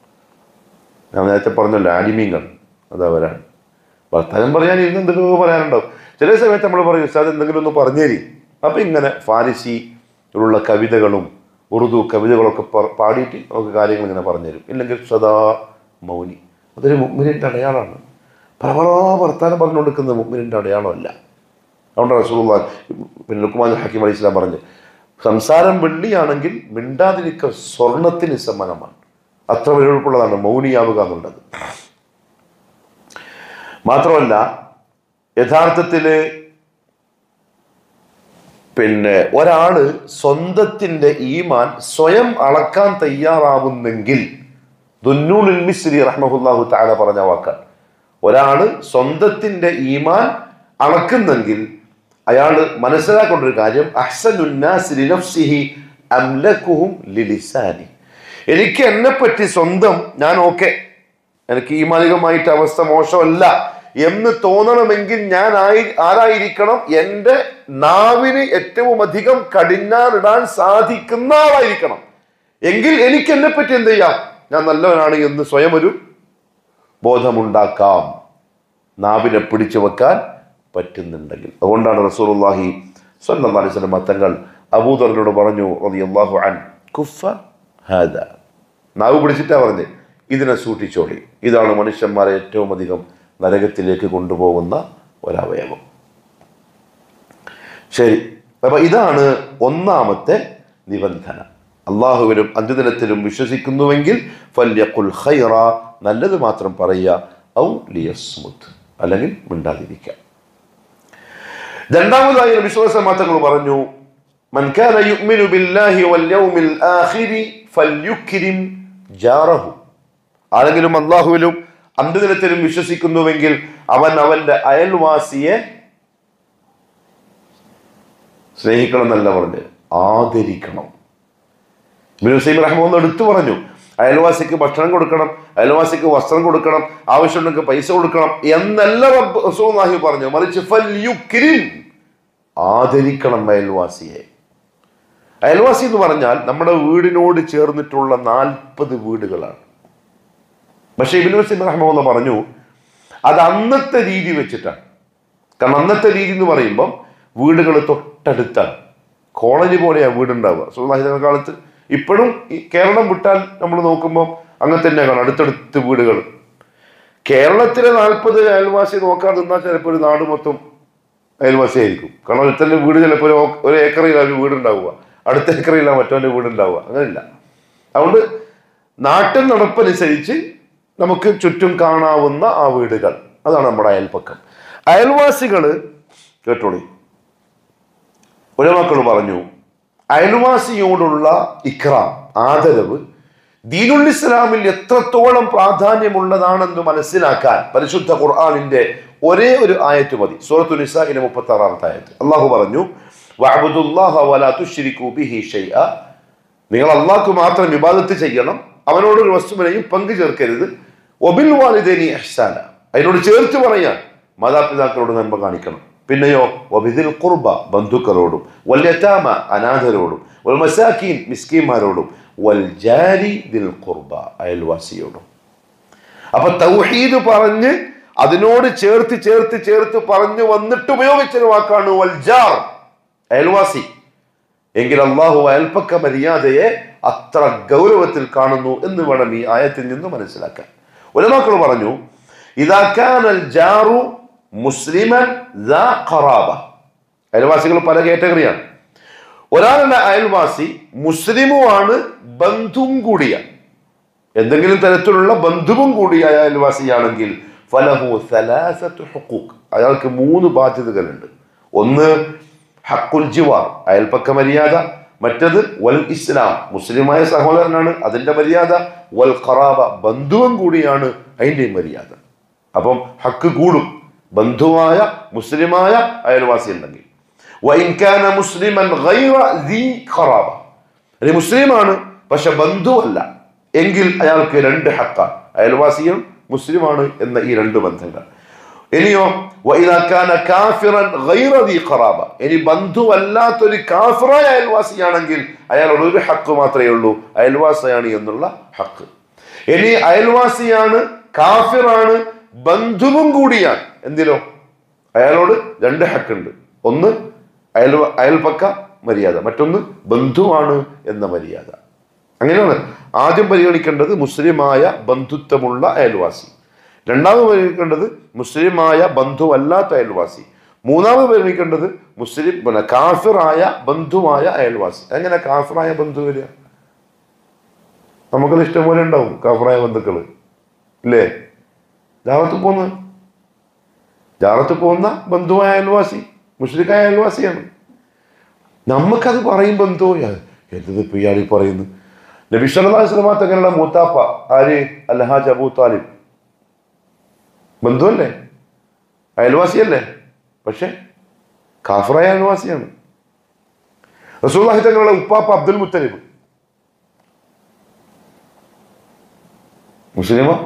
A: ഞാൻ നേരത്തെ പറഞ്ഞല്ലോ ആലിമീങ്ങൾ അതാ വരാൻ വർത്തമാനം പറയാൻ ഇരുന്ന് എന്തെങ്കിലും പറയാനുണ്ടാവും ചില സമയത്ത് നമ്മൾ പറയും ഉസ്താദ് എന്തെങ്കിലും ഒന്ന് പറഞ്ഞേരി അപ്പം ഇങ്ങനെ ഫാരിസിയിലുള്ള കവിതകളും ഉറുദു കവിതകളൊക്കെ പ- പാടിയിട്ട് നമുക്ക് കാര്യങ്ങൾ ഇങ്ങനെ പറഞ്ഞുതരും ഇല്ലെങ്കിൽ സദാ മൗനി അതൊരു മുഗ്മിനിൻ്റെ അടയാളമാണ് പല പല വർത്താനം പറഞ്ഞു കൊടുക്കുന്ന മുഗ്മിനിൻ്റെ അടയാളമല്ല അതുകൊണ്ട് റസൂലുള്ള പിന്നെ ലുക്മാൻ ഹക്കീം അലി ഇസ്ലാം പറഞ്ഞ് സംസാരം വെള്ളിയാണെങ്കിൽ മിണ്ടാതിരിക്ക സ്വർണത്തിന് സമാനമാണ് അത്ര വിലപിടിപ്പുള്ളതാണ് മൗനിയാവുക എന്നുള്ളത് മാത്രമല്ല യഥാർത്ഥത്തിൽ പിന്നെ ഒരാള് സ്വന്തത്തിന്റെ ഈമാൻ സ്വയം അളക്കാൻ തയ്യാറാവുന്നെങ്കിൽ ദുന്നൂനുൽ മിസ്രി റഹ്മഹുല്ലാഹു താല പറഞ്ഞ വാക്കാണ് ഒരാള് സ്വന്തത്തിന്റെ ഈമാൻ അളക്കുന്നെങ്കിൽ അയാൾ മനസ്സിലാക്കേണ്ട ഒരു കാര്യം അഹ്സനുന്നാസ് ലിനഫ്സിഹി അംലക്കുഹും ലിലിസാനി എനിക്ക് എന്നെ പറ്റി സ്വന്തം ഞാൻ ഓക്കെ എനിക്ക് ഈമാനികമായിട്ട് അവസ്ഥ മോശമല്ല എന്ന് തോന്നണമെങ്കിൽ ഞാൻ ആയി ആരായിരിക്കണം എൻ്റെ നാവിന് ഏറ്റവും അധികം കടിഞ്ഞാറിടാൻ സാധിക്കുന്ന ആളായിരിക്കണം എങ്കിൽ എനിക്ക് എന്നെ പറ്റി എന്ത് ചെയ്യാം ഞാൻ നല്ലവനാണ് എന്ന് സ്വയം ഒരു ബോധമുണ്ടാക്കാം നാവിനെ പിടിച്ചു വെക്കാൻ പറ്റുന്നുണ്ടെങ്കിൽ അതുകൊണ്ടാണ് റസൂലുള്ളാഹി സ്വല്ലല്ലാഹി അലൈഹി വസല്ലം തങ്ങൾ അബൂദറിനോട് പറഞ്ഞു റളിയല്ലാഹു അൻ കുഫ ഹാദ നാവ് പിടിച്ചിട്ടാ പറഞ്ഞ് ഇതിനെ സൂക്ഷിച്ചോളി ഇതാണ് മനുഷ്യന്മാരെ ഏറ്റവും അധികം നരകത്തിലേക്ക് കൊണ്ടുപോകുന്ന ഒരവയവം ശരി അപ്പൊ ഇതാണ് ഒന്നാമത്തെ നിബന്ധന അള്ളാഹുവിലും അന്ത്യദിനത്തിലും വിശ്വസിക്കുന്നുവെങ്കിൽ ഫല്യഖുൽ ഖൈറ നല്ലത് മാത്രം പറയുക ഔ ലിയസ്മുത് അല്ലെങ്കിൽ മിണ്ടാതിരിക്കാം രണ്ടാമതായി വിശ്വാസ മാറ്റങ്ങൾ പറഞ്ഞു من كان يؤمن بالله واليوم الآخر فليكرم جاره ആരെങ്കിലും അള്ളാഹുവിലും അന്ത്യദിനത്തിലും വിശ്വസിക്കുന്നുവെങ്കിൽ അവൻ അവന്റെ അയൽവാസിയെ സ്നേഹിക്കണം എന്നല്ല പറഞ്ഞ് ആദരിക്കണം ഇബ്നു ഹുസൈൻ റഹ്മോന്ന് എടുത്തു പറഞ്ഞു അയൽവാസിക്ക് ഭക്ഷണം കൊടുക്കണം അയൽവാസിക്ക് വസ്ത്രം കൊടുക്കണം ആവശ്യമുണ്ടെങ്കിൽ പൈസ കൊടുക്കണം എന്നല്ല റബ്ബ് റസൂലുള്ളാഹി പറഞ്ഞു മറിച്ച് ഫൽയുക്രിം ആദരിക്കണം അയൽവാസിയെ അയൽവാസി എന്ന് പറഞ്ഞാൽ നമ്മുടെ വീടിനോട് ചേർന്നിട്ടുള്ള നാൽപ്പത് വീടുകളാണ് പക്ഷേ ഇബിൻ വസീം റഹ്മുള്ള പറഞ്ഞു അത് അന്നത്തെ രീതി വെച്ചിട്ടാണ് കാരണം അന്നത്തെ രീതി എന്ന് പറയുമ്പം വീടുകൾ തൊട്ടടുത്താണ് കോളനി പോലെയാണ് വീടുണ്ടാവുക സുൽഹിദ കാലത്ത് ഇപ്പോഴും ഈ കേരളം വിട്ടാൽ നമ്മൾ നോക്കുമ്പോൾ അങ്ങനെ തന്നെ കാണാം അടുത്തടുത്ത് വീടുകൾ കേരളത്തിലെ നാൽപ്പത് അയൽവാസി നോക്കാൻ നിന്നാൽ ചിലപ്പോൾ ഒരു നാട് മൊത്തം അയൽവാസി ആയിരിക്കും കാരണം ഒരുത്തൻ്റെ വീട് ചിലപ്പോൾ ഒരു ഓ- ഒരു ഏക്കറിലാണ് ഒരു വീടുണ്ടാവുക അടുത്ത ഏക്കറിലാണ് മറ്റവൻ്റെ വീടുണ്ടാവുക അങ്ങനെയില്ല അതുകൊണ്ട് നാട്ടിൽ നടപ്പനുസരിച്ച് നമുക്ക് ചുറ്റും കാണാവുന്ന ആ വീടുകൾ അതാണ് നമ്മുടെ അയൽപ്പക്കം അയൽവാസികൾ കേട്ടോളി ഒരമക്കൾ പറഞ്ഞു അയൽവാസിയോടുള്ള ഇക്രാം ആദരവ് ദീനുൽ ഇസ്ലാമിൽ എത്രത്തോളം പ്രാധാന്യമുള്ളതാണെന്ന് മനസ്സിലാക്കാൻ പരിശുദ്ധ ഖുർആാനിന്റെ ഒരേ ഒരു ആയത്ത് മതി സൂറത്തു നിസാഹിന്റെ മുപ്പത്തി ആറാമത്തെ ആയത്ത് അള്ളാഹു പറഞ്ഞു വഅബ്ദുല്ലാഹ വലാ തുശ്രികൂ ബിഹി ഷൈഅ നിങ്ങൾ അള്ളാഹ്ക്ക് മാത്രം വിവാദത്ത് ചെയ്യണം അവനോട് ഒരു വസ്തുവിനെയും പങ്കു ചേർക്കരുത് ഒബിൽ വാലിദേനി എഹ്സാന അതിനോട് ചേർത്ത് പറയാൻ മാതാപിതാക്കളോട് നന്മ കാണിക്കണം പിന്നെയോ ഒബിദിൽ കുർബ ബന്ധുക്കളോടും വല്യറ്റാമ അനാഥരോടും വൽ മസാക്കീൻ മിസ്കീന്മാരോടും വൽ ജാരി ദിൽ കുർബ അയൽവാസിയോടും അപ്പൊ തൗഹീദ് പറഞ്ഞ് അതിനോട് ചേർത്ത് ചേർത്ത് ചേർത്ത് പറഞ്ഞു വന്നിട്ട് ഉപയോഗിച്ചൊരു വാക്കാണ് വൽജാർ അയൽവാസി എങ്കിൽ അള്ളാഹു അയൽപ്പക്ക മര്യാദയെ അത്ര ഗൗരവത്തിൽ കാണുന്നു എന്ന് വേണം ഈ ആയത്തിൽ നിന്ന് മനസ്സിലാക്കാൻ ഉലമാക്കൾ പറഞ്ഞു ഇതാക്കാനൽ ജാറു മുസ്ലിമൻ ദാ ഖറാബ അയൽവാസികൾ പല കാറ്റഗറിയാണ് ഒരാളുടെ അയൽവാസി മുസ്ലിമുമാണ് ബന്ധുവും കൂടിയാണ് എന്തെങ്കിലും തരത്തിലുള്ള ബന്ധുവും കൂടിയായ അയൽവാസിയാണെങ്കിൽ ഫലഹു സലാസത്തു ഹുക്കൂക്ക് അയാൾക്ക് മൂന്ന് ബാധ്യതകളുണ്ട് ഒന്ന് ഹക്കുൽ ജിവാർ അയൽപ്പക്ക മര്യാദ മറ്റത് വൽ ഇസ്ലാം മുസ്ലിമായ സഹോദരനാണ് അതിന്റെ മര്യാദ വൽ ഖറാബ ബന്ധുവും കൂടിയാണ് അതിന്റെ മര്യാദ അപ്പം ഹക്ക് കൂടും ബന്ധുവായ മുസ്ലിമായ അയൽവാസി ഉണ്ടെങ്കിൽ വൈൻ കാന മുസ്ലിമൻ ഗൈറ ദീ ഖറാബ ഒരു മുസ്ലിമാണ് പക്ഷെ ബന്ധുവല്ല എങ്കിൽ അയാൾക്ക് രണ്ട് ഹക്കാണ് അയൽവാസിയും മുസ്ലിമാണ് എന്ന ഈ രണ്ട് ബന്ധങ്ങൾ ഇനിയോ വഇദാ കാന കാഫിറൻ ഗൈറ ദീ ഖറാബ ഇനി ബന്ധുവല്ലാത്തൊരു കാഫിറായ അയൽവാസിയാണെങ്കിൽ അയാളോട് ഒരു ഹക്ക് മാത്രമേ ഉള്ളൂ അയൽവാസിയാണ് എന്നുള്ള ഹക്ക് ഇനി അയൽവാസിയാണ് കാഫിറാണ് ബന്ധുവും കൂടിയാണ് എന്തിനോ അയാളോട് രണ്ട് ഹക്കുണ്ട് ഒന്ന് അയൽ അയൽപക്ക മര്യാദ മറ്റൊന്ന് ബന്ധുവാണ് എന്ന മര്യാദ അങ്ങനെയാണ് ആദ്യം പരിഗണിക്കേണ്ടത് മുസ്ലിമായ ബന്ധുത്വമുള്ള അയൽവാസി രണ്ടാമത് പരിഗണിക്കേണ്ടത് മുസ്ലിമായ ബന്ധുവല്ലാത്ത അയൽവാസി മൂന്നാമത് പരിഗണിക്കേണ്ടത് മുസ്ലിം പിന്നെ കാഫിറായ ബന്ധുവായ അയൽവാസി എങ്ങനെ കാഫിറായ ബന്ധു വരിക നമുക്കത് ഇഷ്ടംപോലെ ഉണ്ടാവും കാഫിറായ ബന്ധുക്കള് ഇല്ലേ ജാറത്ത് പോന്ന് ജാറത്ത് പോകുന്ന ബന്ധുവായ അയൽവാസി മുസ്ലിക്കായ അയൽവാസിയാണ് നമുക്കത് പറയുമ്പോൾ എന്തോ എന്തത് ഇപ്പൊ ഇയാൾ ഈ പറയുന്നു നബി സല്ലല്ലാഹു അലൈഹി വസല്ലം തങ്ങളുടെ മൂത്താപ്പ ആര് അൽഹാജ് അബൂ താലിബ് ബന്ധുവല്ലേ അയൽവാസിയല്ലേ പക്ഷെ കാഫറായ അയൽവാസിയാണ് റസൂലുള്ളാഹി തങ്ങളുടെ ഉപ്പാപ്പ അബ്ദുൽ മുത്തലിബ് മുസ്ലിമോ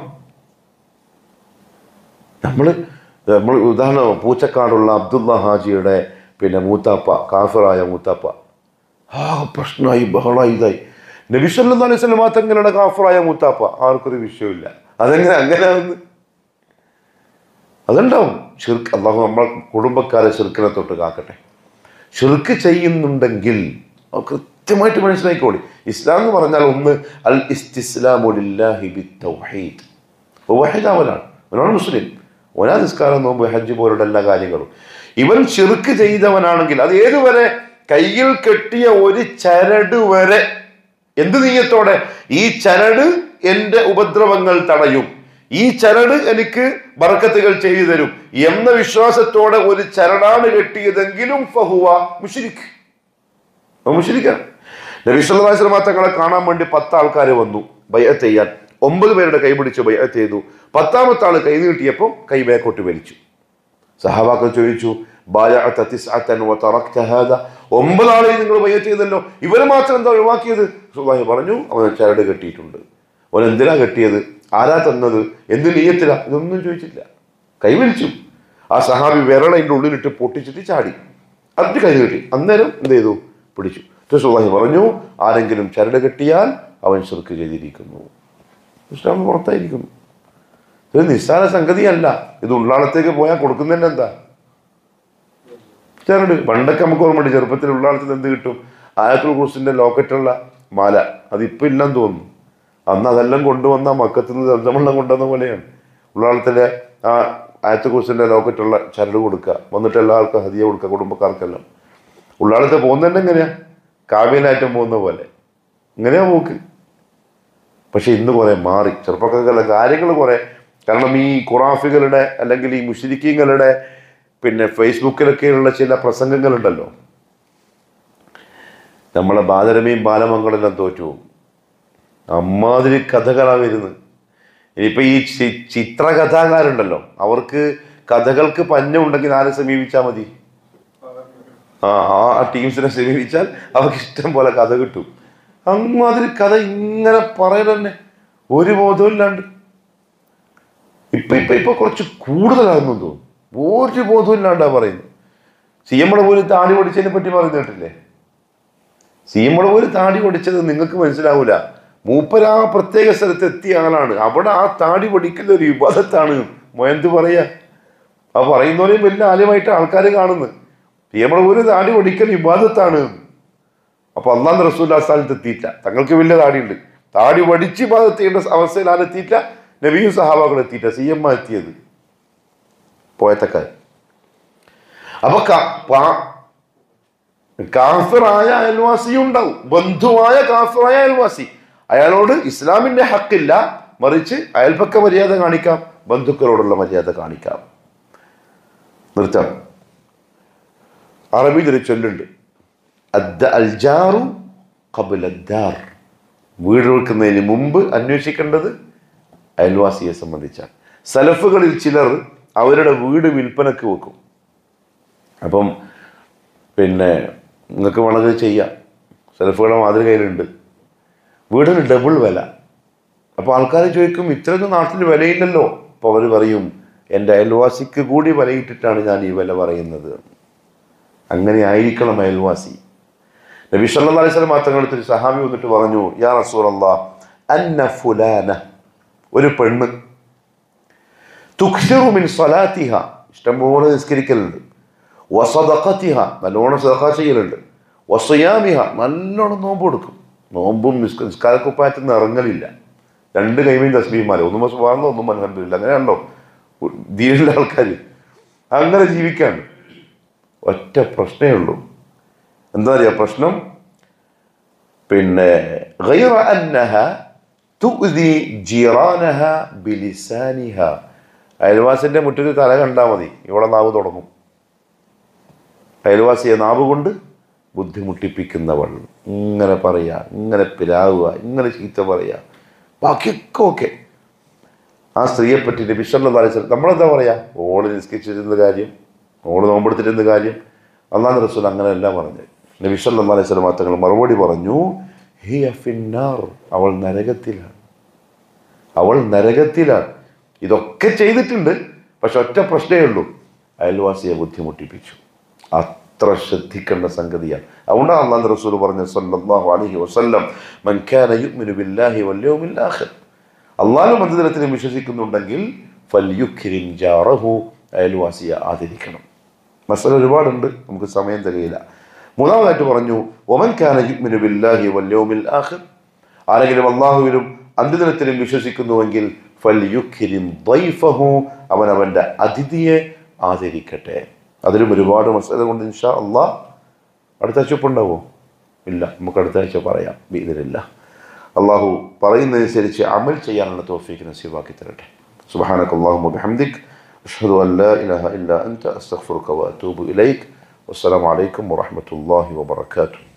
A: നമ്മൾ നമ്മൾ ഉദാഹരണം പൂച്ചക്കാടുള്ള അബ്ദുള്ള ഹാജിയുടെ പിന്നെ മൂത്താപ്പ കാഫിറായ മൂത്താപ്പ ആ പ്രശ്നമായി ബഹളമായി ഇതായി നബിസല്ലാ അലൈഹി സ്വലമാ തങ്ങളുടെ കാഫിറായ മൂത്താപ്പ ആർക്കൊരു വിഷയമില്ല അതെങ്ങനെ അങ്ങനെ ആവുന്നു അതുണ്ടാവും ഷിർക്ക് അള്ളാഹു നമ്മൾ കുടുംബക്കാരെ ഷിർക്കിനെ തൊട്ട് കാക്കട്ടെ ഷിർക്ക് ചെയ്യുന്നുണ്ടെങ്കിൽ അത് കൃത്യമായിട്ട് മനസ്സിലാക്കിക്കോളി ഇസ്ലാം എന്ന് പറഞ്ഞാൽ ഒന്ന് അൽ ഇസ്തിസ്ലാമുലില്ലാഹി ബിത്തൗഹീദ് വഹിദാവലാണ് അവനാണ് മുസ്ലിം ഒരാ നിസ്കാരം നോമ്പ് ഹജ്ജ് പോലുള്ള എല്ലാ കാര്യങ്ങളും ഇവൻ ഷിർക്ക് ചെയ്തവനാണെങ്കിൽ അത് ഏതുവരെ കയ്യിൽ കെട്ടിയ ഒരു ചരട് വരെ എന്ത് നീയത്തോടെ ഈ ചരട് എൻ്റെ ഉപദ്രവങ്ങൾ തടയും ഈ ചരട് എനിക്ക് ബർക്കത്തുകൾ ചെയ്തു തരും എന്ന വിശ്വാസത്തോടെ ഒരു ചരടാണ് കെട്ടിയതെങ്കിലും ഫഹുവ മുഷിരിക്ക് മുഷിരിക്കാണ് നബിസ്വല്ലാസ്ലമ തങ്ങളെ കാണാൻ വേണ്ടി പത്ത് ആൾക്കാർ വന്നു ബയ്യത്ത് ചെയ്യാൻ ഒമ്പത് പേരുടെ കൈ പിടിച്ച് ബയ്യത്ത് ചെയ്തു പത്താമത്തെ ആള് കൈ നീട്ടിയപ്പോൾ കൈ മേക്കോട്ട് വലിച്ചു സഹാബാക്കൾ ചോദിച്ചു ബായഅത തിസ്അതൻ വതറക്ത ഹാദ ഒമ്പത് ആളെ നിങ്ങൾ ബയ്യത്ത് ചെയ്തല്ലോ ഇവരെ മാത്രം എന്താ ഒഴിവാക്കിയത് സുബാഹി പറഞ്ഞു അവൻ ചരട് കെട്ടിയിട്ടുണ്ട് അവൻ എന്തിനാ കെട്ടിയത് ആരാ തന്നത് എന്ത് നീയത്തിലാ ഇതൊന്നും ചോദിച്ചില്ല കൈവലിച്ചു ആ സഹാബി വിരള അതിൻ്റെ ഉള്ളിലിട്ട് പൊട്ടിച്ചിട്ട് ചാടി അതിട്ട് കൈ കെട്ടി അന്നേരം എന്ത് ചെയ്തു പിടിച്ചു സുബാഹി പറഞ്ഞു ആരെങ്കിലും ചരട് കെട്ടിയാൽ അവൻ ശിർക്ക് ചെയ്തിരിക്കുന്നു ഇസ്ലാം പുറത്തായിരിക്കുന്നു ഇത് നിസ്സാര സംഗതിയല്ല ഇത് ഉള്ളാളത്തേക്ക് പോയാൽ കൊടുക്കുന്നതിന് എന്താ ചരട് പണ്ടൊക്കെ നമുക്ക് ഓർമ്മയുണ്ട് ചെറുപ്പത്തിൽ ഉള്ളാളത്തിൽ എന്ത് കിട്ടും ആയത്തുൽ കുറിസിന്റെ ലോക്കറ്റുള്ള മാല അതിപ്പോ ഇല്ലെന്ന് തോന്നുന്നു അന്ന് അതെല്ലാം കൊണ്ടുവന്ന മക്കത്തിൽ നിന്ന് ദന്തമെല്ലാം കൊണ്ടുവന്ന പോലെയാണ് ഉള്ളാളത്തിലെ ആ ആയത്തുൽ കുറിസിന്റെ ലോക്കറ്റുള്ള ചരട് കൊടുക്കുക വന്നിട്ട് എല്ലാവർക്കും ഹതിയ കൊടുക്കുക കുടുംബക്കാർക്കെല്ലാം ഉള്ളാളത്തെ പോകുന്നതന്നെ എങ്ങനെയാ കാവ്യനാറ്റം പോകുന്ന പോലെ ഇങ്ങനെയാ പോക്ക് പക്ഷെ ഇന്ന് കുറെ മാറി ചെറുപ്പക്കാർക്കുള്ള കാര്യങ്ങൾ കുറെ കാരണം ഈ ഖുറാഫികളുടെ അല്ലെങ്കിൽ ഈ മുഷരിക്കീങ്ങളുടെ പിന്നെ ഫേസ്ബുക്കിലൊക്കെയുള്ള ചില പ്രസംഗങ്ങളുണ്ടല്ലോ നമ്മളെ ബാലരമയും ബാലമംഗളെല്ലാം തോറ്റു പോകും അമ്മാതിരി കഥകളാണ് വരുന്നത് ഇനിയിപ്പോൾ ഈ ചി- ചിത്രകഥാകാരുണ്ടല്ലോ അവർക്ക് കഥകൾക്ക് പഞ്ഞമുണ്ടെങ്കിൽ ആരെ സമീപിച്ചാൽ മതി ആ ആ ടീംസിനെ സമീപിച്ചാൽ അവർക്ക് ഇഷ്ടം പോലെ കഥ കിട്ടും അമ്മാതിരി കഥ ഇങ്ങനെ പറയലെന്നെ ഒരു ബോധവും ഇല്ലാണ്ട് ഇപ്പൊ ഇപ്പൊ ഇപ്പൊ കുറച്ച് കൂടുതലാണെന്ന് തോന്നുന്നു ഒരു ബോധവും ഇല്ലാണ്ടാ പറയുന്നത് സി എമ്മടെ പോലും താടി പൊടിച്ചതിനെ പറ്റി പറയുന്ന കേട്ടില്ലേ സി എമ്മടെ പോലും താടി പൊടിച്ചത് നിങ്ങൾക്ക് മനസ്സിലാവൂല മൂപ്പര ആ പ്രത്യേക സ്ഥലത്ത് എത്തിയ ആളാണ് അവിടെ ആ താടി പൊടിക്കുന്ന ഒരു വിവാദത്താണ് മൊയന്ത് പറയാ ആ പറയുന്നവരെയും വലിയ ആദ്യമായിട്ട് ആൾക്കാർ കാണുന്നത് സി എമ്മടെ പോലും താടി പൊടിക്കൽ വിവാദത്താണ് അപ്പൊ അള്ളാന്റെ റസൂൽ ആ സ്ഥലത്ത് എത്തിയില്ല തങ്ങൾക്ക് വലിയ താടിയുണ്ട് താടി വടിച്ച് ഭാഗത്ത് ചെയ്യേണ്ട അവസ്ഥയിൽ ആരും എത്തിയില്ല നബിയും സഹാബാക്കൾ എത്തിയില്ല സി എം എത്തിയത് പോയത്തക്കാർ അപ്പൊ ക- പാ- കാഫിറായ അയൽവാസി ഉണ്ടാവും ബന്ധുവായ കാഫിറായ അയൽവാസി അയാളോട് ഇസ്ലാമിന്റെ ഹക്കില്ല മറിച്ച് അയൽപക്ക മര്യാദ കാണിക്കാം ബന്ധുക്കളോടുള്ള മര്യാദ കാണിക്കാം നിർത്താം അറബിയിൽ ഒരു ചൊല്ലുണ്ട് അദ്ദ- അൽജാറു ഖബല അദ്ദാർ വീട് വെക്കുന്നതിന് മുമ്പ് അന്വേഷിക്കേണ്ടത് അയൽവാസിയെ സംബന്ധിച്ചാണ് സലഫുകളിൽ ചിലർ അവരുടെ വീട് വിൽപ്പനക്ക് വെക്കും അപ്പം പിന്നെ നിങ്ങൾക്ക് വേണമെങ്കിൽ ചെയ്യാം സെൽഫുകളുടെ മാതൃക കയ്യിലുണ്ട് വീടിന് ഡബിൾ വില അപ്പോൾ ആൾക്കാർ ചോദിക്കും ഇത്രയൊന്നും നാട്ടിൽ വിലയില്ലല്ലോ അപ്പോൾ അവർ പറയും എൻ്റെ അയൽവാസിക്ക് കൂടി വിലയിട്ടിട്ടാണ് ഞാൻ ഈ വില പറയുന്നത് അങ്ങനെ ആയിരിക്കണം അയൽവാസി നബി സല്ലല്ലാഹു അലൈഹി വസല്ലം തങ്ങളുടെ ഒരു സഹാബി വന്നിട്ട് പറഞ്ഞു യാ റസൂലല്ലാഹ് അന്ന ഫുലാന ഒരു പെണ്ണ് തുക്ഷിറു മിൻ സ്വലാത്തിഹ ഇഷ്ടംപോലെ നിസ്കരിക്കലുണ്ട് വസദഖത്തിഹ നല്ലോണം സദഖ ചെയ്യലുണ്ട് വസയാമിഹ നല്ലോണം നോമ്പ് കൊടുക്കും നോമ്പും നിസ്ക- നിസ്കാരക്കുപ്പായത്തിൽ നിന്ന് ഇറങ്ങലില്ല രണ്ട് കൈമയും തസ്ബീമാല ഒന്നും വാങ്ങുന്ന ഒന്നും അലഹമില്ല അങ്ങനെ ഉണ്ടോ ദീനുള്ള ആൾക്കാർ അങ്ങനെ ജീവിക്കാണ് ഒറ്റ പ്രശ്നമേ ഉള്ളൂ എന്താ പറയുക പ്രശ്നം പിന്നെ غير أنها تؤذي جيرانها بلسانها അയൽവാസിന്റെ മുറ്റത്ത് തല കണ്ടാൽ മതി ഇവിടെ നാവ് തുടങ്ങും അയൽവാസിയെ നാവ് കൊണ്ട് ബുദ്ധിമുട്ടിപ്പിക്കുന്നവൾ ഇങ്ങനെ പറയുക ഇങ്ങനെ പിലാവുക ഇങ്ങനെ ചീത്ത പറയുക ബാക്കിയൊക്കെ ഓക്കെ ആ സ്ത്രീയെ പറ്റി നബി സല്ലല്ലാഹു അലൈഹി വസല്ലം നമ്മളെന്താ പറയാ ഓള് നിസ്കരിച്ചിരുന്ന കാര്യം ഓള് നോമ്പെടുത്തിരുന്ന കാര്യം അള്ളാഹ് റസൂൽ അങ്ങനെയല്ല പറഞ്ഞത് നബി സല്ലല്ലാഹു അലൈഹി വസല്ലം തങ്ങൾ മറുപടി പറഞ്ഞു ഹിയ ഫിന്നാർ അവൾ നരകത്തിലാണ് അവൾ നരകത്തിലാണ് ഇതൊക്കെ ചെയ്തിട്ടുണ്ട് പക്ഷെ ഒറ്റ പ്രശ്നമേ ഉള്ളൂ അയൽവാസിയെ ബുദ്ധിമുട്ടിപ്പിച്ചു അത്ര ശ്രദ്ധിക്കേണ്ട സംഗതിയാണ് അതുകൊണ്ടാണ് അള്ളാഹ് റസൂൽ പറഞ്ഞ സല്ലല്ലാഹു അലൈഹി വസല്ലം മൻ കാന യുഅ്മിനു ബില്ലാഹി വൽ യൗമിൽ ആഖിർ അള്ളാഹു മന്ദിരത്തിലും വിശ്വസിക്കുന്നുണ്ടെങ്കിൽ ഫൽയുഖ്രിം ജാറഹു അയൽവാസിയെ ആദരിക്കണം മസല ഒരുപാടുണ്ട് നമുക്ക് സമയം തികയില്ല മൂന്നാമതായിട്ട് പറഞ്ഞു ഒമൻ കാന യുഅ്മിനു ബില്ലാഹി വൽ യൗമിൽ ആഖിർ ആരെങ്കിലും അള്ളാഹുവിലും അന്ത്യദിനത്തിലും വിശ്വസിക്കുന്നുവെങ്കിൽ ഫൽയുഖ്രിം ضيفഹു അവൻ അവൻ്റെ അതിഥിയെ ആദരിക്കട്ടെ അതിലും ഒരുപാട് മസല കൊണ്ട് ഇൻഷാ അള്ളാഹ് അടുത്ത ആഴ്ച ഒപ്പം ഉണ്ടാവുമോ ഇല്ല നമുക്ക് അടുത്ത ആഴ്ച പറയാം ഇതിലില്ല അള്ളാഹു പറയുന്നതനുസരിച്ച് അമൽ ചെയ്യാനുള്ള തോഫീക്ക് നസീബാക്കി തരട്ടെ സുബഹാനക്ക് അള്ളാഹു ബിഹംദിക് അഷ്ഹദു അൻ ലാ ഇലാഹ ഇല്ല അൻത അസ്തഗ്ഫിറുക വഅതൂബു ഇലൈക് വസ്സലാമു അലൈക്കും വറഹ്മത്തുള്ളാഹി വബറകാതുഹു